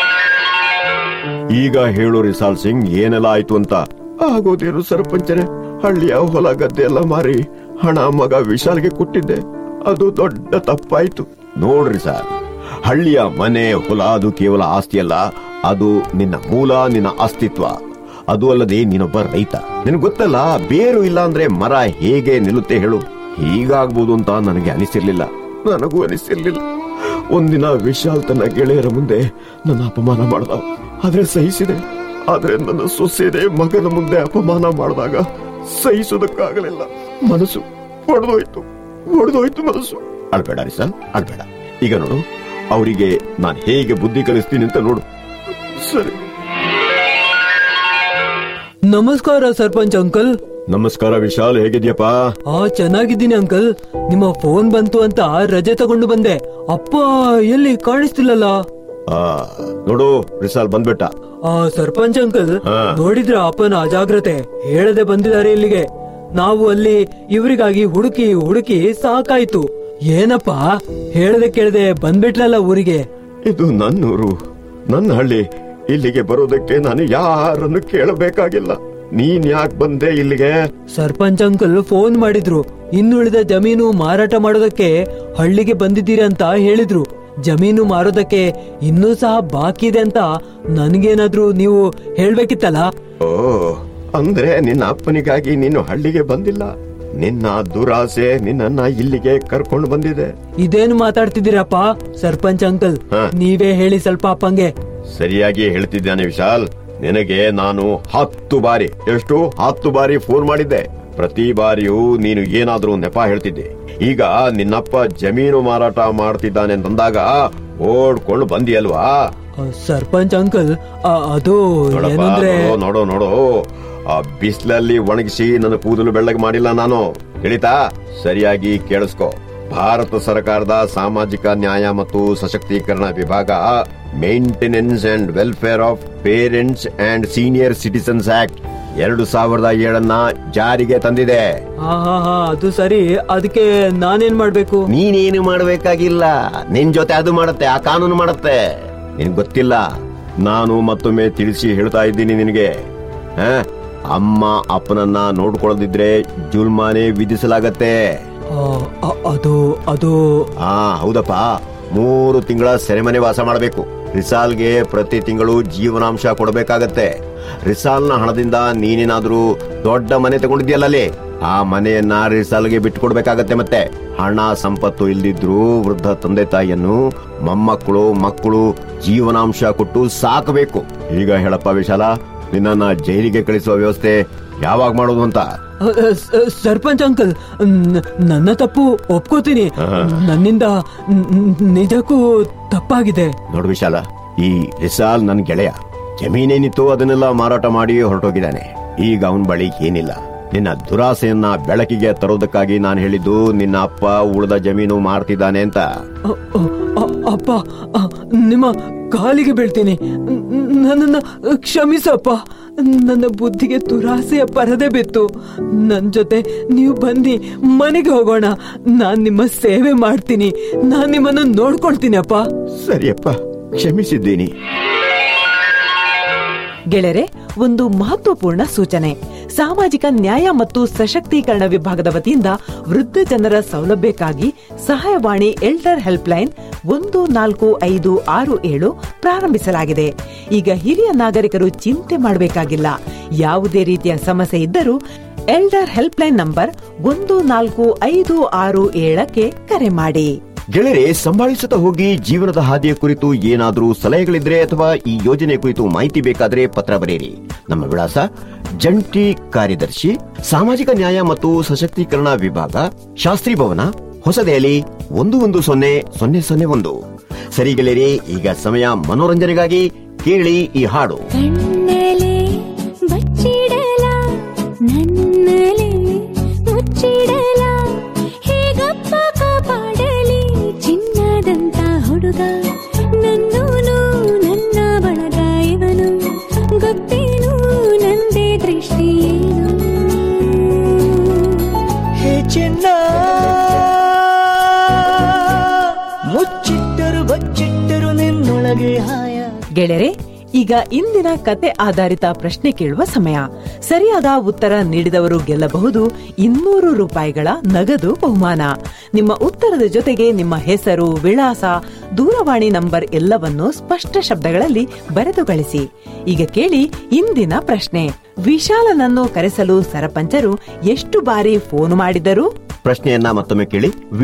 ಈಗ ಹೇಳು ರಿಸಾಲ್ ಸಿಂಗ್ ಏನೆಲ್ಲ ಆಯ್ತು ಅಂತ ಆಗೋದೇನು ಸರ್ಪಂಚರೇ ಹಳ್ಳಿಯ ಹೊಲ ಗದ್ದೆ ಎಲ್ಲ ಮಾರಿ ಹಣ ಮಗ ವಿಶಾಲ್ಗೆ ಕೊಟ್ಟಿದ್ದೆ ಅದು ದೊಡ್ಡ ತಪ್ಪಾಯ್ತು ನೋಡ್ರಿ ಸರ್ ಹಳ್ಳಿಯ ಮನೆ ಹೊಲ ಅದು ಕೇವಲ ಆಸ್ತಿ ಅಲ್ಲ ಅದು ನಿನ್ನ ಮೂಲ ನಿನ್ನ ಅಸ್ತಿತ್ವ ಅದು ಅಲ್ಲದೆ ನೀನೊಬ್ಬ ರೈತ ನಿನಗೆ ಗೊತ್ತಲ್ಲ ಬೇರು ಇಲ್ಲ ಅಂದ್ರೆ ಮರ ಹೇಗೆ ನಿಲ್ಲುತ್ತೆ ಹೇಳು ಹೀಗಾಗ್ಬೋದು ಅಂತ ನನಗೆ ಅನಿಸಿರ್ಲಿಲ್ಲ ನನಗೂ ಅನಿಸಿರ್ಲಿಲ್ಲ ಒಂದಿನ ವಿಶಾಲ್ ತನ್ನ ಗೆಳೆಯರ ಮುಂದೆ ನನ್ನ ಅಪಮಾನ ಮಾಡ್ದ ಆದ್ರೆ ಸಹಿಸಿದೆ ಆದ್ರೆ ನನ್ನ ಸೊಸೆದೆ ಮಗನ ಮುಂದೆ ಅಪಮಾನ ಮಾಡಿದಾಗ ಸಹಿಸೋದಕ್ಕಾಗಲಿಲ್ಲ ಮನಸ್ಸು ಒಡೆದೋಯ್ತು ಒಡೆದೋಯ್ತು ಮನಸ್ಸು ಅಳ್ಬೇಡ ಸರ್ ಅಳ್ಬೇಡ ಈಗ ನೋಡು ಅವರಿಗೆ ನಾನು ಹೇಗೆ ಬುದ್ಧಿ ಕಲಿಸ್ತೀನಿ ಅಂತ ನೋಡು ಸರಿ ನಮಸ್ಕಾರ ಸರ್ಪಂಚ್ ಅಂಕಲ್ ನಮಸ್ಕಾರ ವಿಶಾಲ್ ಹೇಗಿದ್ಯಪ್ಪ ಆ ಚೆನ್ನಾಗಿದ್ದೀನಿ ಅಂಕಲ್ ನಿಮ್ಮ ಫೋನ್ ಬಂತು ಅಂತ ರಜೆ ತಗೊಂಡು ಬಂದೆ ಅಪ್ಪ ಎಲ್ಲಿ ಕಾಣಿಸ್ತಿಲ್ಲಲ್ಲ ಆ ನೋಡು ವಿಶಾಲ್ ಬಂದ್ಬಿಟ್ಟ ಆ ಸರ್ಪಂಚ್ ಅಂಕಲ್ ಹಾ. ನೋಡಿದ್ರ ಅಪ್ಪನ ಅಜಾಗ್ರತೆ ಹೇಳದೆ ಬಂದಿದ್ದಾರೆ ಇಲ್ಲಿಗೆ ನಾವು ಅಲ್ಲಿ ಇವರಿಗಾಗಿ ಹುಡುಕಿ ಹುಡುಕಿ ಸಾಕಾಯ್ತು ಏನಪ್ಪ ಹೇಳದೆ ಕೇಳದೆ ಬಂದ್ಬಿಟ್ಲಲ್ಲ ಊರಿಗೆ ಇದು ನನ್ನೂರು ನನ್ನ ಹಳ್ಳಿ ಇಲ್ಲಿಗೆ ಬರೋದಕ್ಕೆ ನಾನು ಯಾರನ್ನು ಕೇಳಬೇಕಾಗಿಲ್ಲ ನೀನ್ ಯಾಕೆ ಬಂದೆ ಇಲ್ಲಿಗೆ ಸರ್ಪಂಚ್ ಅಂಕಲ್ ಫೋನ್ ಮಾಡಿದ್ರು ಇನ್ನುಳಿದ ಜಮೀನು ಮಾರಾಟ ಮಾಡೋದಕ್ಕೆ ಹಳ್ಳಿಗೆ ಬಂದಿದ್ದೀರಿ ಅಂತ ಹೇಳಿದ್ರು ಜಮೀನು ಮಾರೋದಕ್ಕೆ ಇನ್ನೂ ಸಹ ಬಾಕಿ ಇದೆ ಅಂತ ನನ್ಗೇನಾದ್ರೂ ನೀವು ಹೇಳ್ಬೇಕಿತ್ತಲ್ಲ ಓ ಅಂದ್ರೆ ನಿನ್ನ ಅಪ್ಪನಿಗಾಗಿ ನೀನು ಹಳ್ಳಿಗೆ ಬಂದಿಲ್ಲ ನಿನ್ನ ದುರಾಸೆ ನಿನ್ನನ್ನ ಇಲ್ಲಿಗೆ ಕರ್ಕೊಂಡು ಬಂದಿದೆ ಇದೇನು ಮಾತಾಡ್ತಿದ್ದೀರಪ್ಪ ಸರ್ಪಂಚ್ ಅಂಕಲ್ ಹಾ. ನೀವೇ ಹೇಳಿ ಸ್ವಲ್ಪ ಅಪ್ಪಂಗೆ ಸರಿಯಾಗಿ ಹೇಳ್ತಿದ್ದಾನೆ ವಿಶಾಲ್ ನಿನಗೆ ನಾನು ಹತ್ತು ಬಾರಿ ಎಷ್ಟು ಹತ್ತು ಬಾರಿ ಫೋನ್ ಮಾಡಿದ್ದೆ ಪ್ರತಿ ಬಾರಿಯೂ ನೀನು ಏನಾದ್ರೂ ನೆಪ ಹೇಳ್ತಿದ್ದೆ ಈಗ ನಿನ್ನಪ್ಪ ಜಮೀನು ಮಾರಾಟ ಮಾಡ್ತಿದ್ದಾನೆ ಅಂತಂದಾಗ ಓಡ್ಕೊಂಡು ಬಂದಿಯಲ್ವಾ ಆ, ಸರ್ಪಂಚ್ ಅಂಕಲ್ ಆ, ಅದು ನೋಡಪ್ಪ, ಏನಂದ್ರೆ ನೋಡು, ನೋಡು ನೋಡು ಆ ಬಿಸಿಲಲ್ಲಿ ಒಣಗಿಸಿ ನನ್ನ ಕೂದಲು ಬೆಳ್ಳಗೆ ಮಾಡಿಲ್ಲ ನಾನು ತಿಳಿತಾ ಸರಿಯಾಗಿ ಕೇಳಿಸ್ಕೊ ಭಾರತ ಸರ್ಕಾರದ ಸಾಮಾಜಿಕ ನ್ಯಾಯ ಮತ್ತು ಸಶಕ್ತೀಕರಣ ವಿಭಾಗ maintenance and welfare of parents and senior citizens act ಎರಡು ಸಾವಿರದ ಏಳನ್ನ ಜಾರಿಗೆ ತಂದಿದೆ ಹಾ ಹಾ ಹಾ ಅದು ಸರಿ ಅದಕ್ಕೆ ನಾನೇನ್ ಮಾಡ್ಬೇಕು ನೀನೇನು ಮಾಡಬೇಕಾಗಿಲ್ಲ ನಿನ್ ಜೊತೆ ಅದು ಮಾಡುತ್ತೆ ಆ ಕಾನೂನು ಮಾಡುತ್ತೆ ನಿನ್ ಗೊತ್ತಿಲ್ಲ ನಾನು ಮತ್ತೊಮ್ಮೆ ತಿಳಿಸಿ ಹೇಳ್ತಾ ಇದ್ದೀನಿ ನಿನಗೆ ಆ? ಅಮ್ಮ ಅಪ್ಪನನ್ನ ನೋಡ್ಕೊಳ್ಳದಿದ್ರೆ ಜುಲ್ಮಾನೆ ವಿಧಿಸಲಾಗತ್ತೆ ಆ, ಅ- ಅದು ಅದು ಆ ಹೌದಪ್ಪ ಮೂರು ತಿಂಗಳ ಸೆರೆಮನೆ ವಾಸ ಮಾಡಬೇಕು ರಿಸಾಲ್ಗೆ ಪ್ರತಿ ತಿಂಗಳು ಜೀವನಾಂಶ ಕೊಡಬೇಕಾಗತ್ತೆ ರಿಸಾಲ್ನ ಹಣದಿಂದ ನೀನೇನಾದ್ರೂ ದೊಡ್ಡ ಮನೆ ತಗೊಂಡಿದ್ಯಲ್ಲ ಅಲ್ಲಿ ಆ ಮನೆಯನ್ನ ರಿಸಾಲ್ಗೆ ಬಿಟ್ಟು ಕೊಡ್ಬೇಕಾಗತ್ತೆ ಮತ್ತೆ ಹಣ ಸಂಪತ್ತು ಇಲ್ದಿದ್ರು ವೃದ್ಧ ತಂದೆ ತಾಯಿಯನ್ನು ಮೊಮ್ಮಕ್ಕಳು ಮಕ್ಕಳು ಜೀವನಾಂಶ ಕೊಟ್ಟು ಸಾಕಬೇಕು ಈಗ ಹೇಳಪ್ಪ ವಿಶಾಲ ನಿನ್ನನ್ನ ಜೈಲಿಗೆ ಕಳಿಸುವ ವ್ಯವಸ್ಥೆ ಯಾವಾಗ ಮಾಡೋದು ಅಂತ ಅ, ಅ, ಸ- ಸರ್ಪಂಚ್ ಅಂಕಲ್ ನ- ನನ್ನ ತಪ್ಪು ಒಪ್ಕೋತೀನಿ ನನ್ನಿಂದ ನ್- ನ್- ನಿಜಕ್ಕೂ ತಪ್ಪಾಗಿದೆ ನೋಡು ವಿಶಾಲ ಈ ರಿಸಾಲ್ ನನ್ ಗೆಳೆಯ ಜಮೀನೇನಿತ್ತು ಅದನ್ನೆಲ್ಲ ಮಾರಾಟ ಮಾಡಿ ಹೊರಟೋಗಿದ್ದಾನೆ ಈಗ ಅವನ ಬಳಿ ಏನಿಲ್ಲ ನಿನ್ನ ದುರಾಸೆಯನ್ನ ಬೆಳಕಿಗೆ ತರೋದಕ್ಕಾಗಿ ನಾನು ಹೇಳಿದ್ದು ನಿನ್ನ ಅಪ್ಪ ಉಳಿದ ಜಮೀನು ಮಾರ್ತಿದ್ದಾನೆ ಅಂತ ಅ- ಅ- ಅ- ಅಪ್ಪ ಅ, ನಿಮ್ಮ ಕಾಲಿಗೆ ಬೀಳ್ತೀನಿ ನ- ನನ್ನನ್ನ ಕ್ಷಮಿಸಪ್ಪ ನನ್ನ ಬುದ್ಧಿಗೆ ದುರಾಸೆಯ ಪರದೆ ಬಿತ್ತು ನನ್ ಜೊತೆ ನೀವು ಬನ್ನಿ ಮನೆಗೆ ಹೋಗೋಣ ನಾನ್ ನಿಮ್ಮ ಸೇವೆ ಮಾಡ್ತೀನಿ ನಾನ್ ನಿಮ್ಮನ್ನ ನೋಡ್ಕೊಳ್ತೀನಿ ಅಪ್ಪ ಸರಿಯಪ್ಪ ಕ್ಷಮಿಸಿದ್ದೀನಿ ಗೆಳೆಯರೆ ಒಂದು ಮಹತ್ವಪೂರ್ಣ ಸೂಚನೆ ಸಾಮಾಜಿಕ ನ್ಯಾಯ ಮತ್ತು ಸಶಕ್ತೀಕರಣ ವಿಭಾಗದ ವತಿಯಿಂದ ವೃದ್ಧ ಜನರ ಸೌಲಭ್ಯಕ್ಕಾಗಿ ಸಹಾಯವಾಣಿ ಎಲ್ಡರ್ ಹೆಲ್ಪ್ ಲೈನ್ ಒಂದು ನಾಲ್ಕು ಐದು ಆರು ಏಳು ಪ್ರಾರಂಭಿಸಲಾಗಿದೆ ಈಗ ಹಿರಿಯ ನಾಗರಿಕರು ಚಿಂತೆ ಮಾಡಬೇಕಾಗಿಲ್ಲ ಯಾವುದೇ ರೀತಿಯ ಸಮಸ್ಯೆ ಇದ್ದರೂ ಎಲ್ಡರ್ ಹೆಲ್ಪ್ ಲೈನ್ ನಂಬರ್ ಒಂದು ನಾಲ್ಕು ಐದು ಆರು ಏಳಕ್ಕೆ ಕರೆ ಮಾಡಿ ಗೆಳೆಯರೆ ಸಂಭಾಳಿಸುತ್ತಾ ಹೋಗಿ ಜೀವನದ ಹಾದಿಯ ಕುರಿತು ಏನಾದರೂ ಸಲಹೆಗಳಿದ್ರೆ ಅಥವಾ ಈ ಯೋಜನೆ ಕುರಿತು ಮಾಹಿತಿ ಬೇಕಾದ್ರೆ ಪತ್ರ ಬರೆಯಿರಿ ನಮ್ಮ ವಿಳಾಸ ಜಂಟಿ ಕಾರ್ಯದರ್ಶಿ ಸಾಮಾಜಿಕ ನ್ಯಾಯ ಮತ್ತು ಸಶಕ್ತೀಕರಣ ವಿಭಾಗ ಶಾಸ್ತ್ರಿ ಭವನ ಹೊಸದೆಹಲಿ ಒಂದು ಒಂದು ಸೊನ್ನೆ ಸೊನ್ನೆ ಸೊನ್ನೆ ಒಂದು ಸರಿ ಗೆಳೆಯರಿ ಈಗ ಸಮಯ ಮನೋರಂಜನೆಗಾಗಿ ಕೇಳಿ ಈ ಹಾಡು ಕಣ್ಣಲೆ ಬಚ್ಚಿಡಲ ನನ್ನಲೆ ಮುಚ್ಚಿಡಲ ಹೇಗಪ್ಪ ಕಾಪಾಡಲಿ ಚಿನ್ನದಂತ ಹುಡುಗ ನನ್ನೂನು ನನ್ನ ಬಳಗ ಇವನು ಗೊತ್ತೇನು ನಂದೇ ದೃಷ್ಟಿಯೇನು ಹೇ ಚಿನ್ನ ಮುಚ್ಚಿಟ್ಟರು ಬಚ್ಚಿಟ್ಟರು ನಿನ್ನೊಳಗೆ ಹಾಯ ಗೆಳೆಯರೆ ಈಗ ಇಂದಿನ ಕತೆ ಆಧಾರಿತ ಪ್ರಶ್ನೆ ಕೇಳುವ ಸಮಯ ಸರಿಯಾದ ಉತ್ತರ ನೀಡಿದವರು ಗೆಲ್ಲಬಹುದು ಇನ್ನೂರು ರೂಪಾಯಿಗಳ ನಗದು ಬಹುಮಾನ ನಿಮ್ಮ ಉತ್ತರದ ಜೊತೆಗೆ ನಿಮ್ಮ ಹೆಸರು ವಿಳಾಸ ದೂರವಾಣಿ ನಂಬರ್ ಎಲ್ಲವನ್ನು ಸ್ಪಷ್ಟ ಶಬ್ದಗಳಲ್ಲಿ ಬರೆದು ಕಳಿಸಿ ಈಗ ಕೇಳಿ ಇಂದಿನ ಪ್ರಶ್ನೆ ವಿಶಾಲನನ್ನು ಕರೆಸಲು ಸರಪಂಚರು ಎಷ್ಟು ಬಾರಿ ಫೋನ್ ಮಾಡಿದರು ಪ್ರಶ್ನೆಯನ್ನ ಮತ್ತೊಮ್ಮೆ ಕೇಳಿ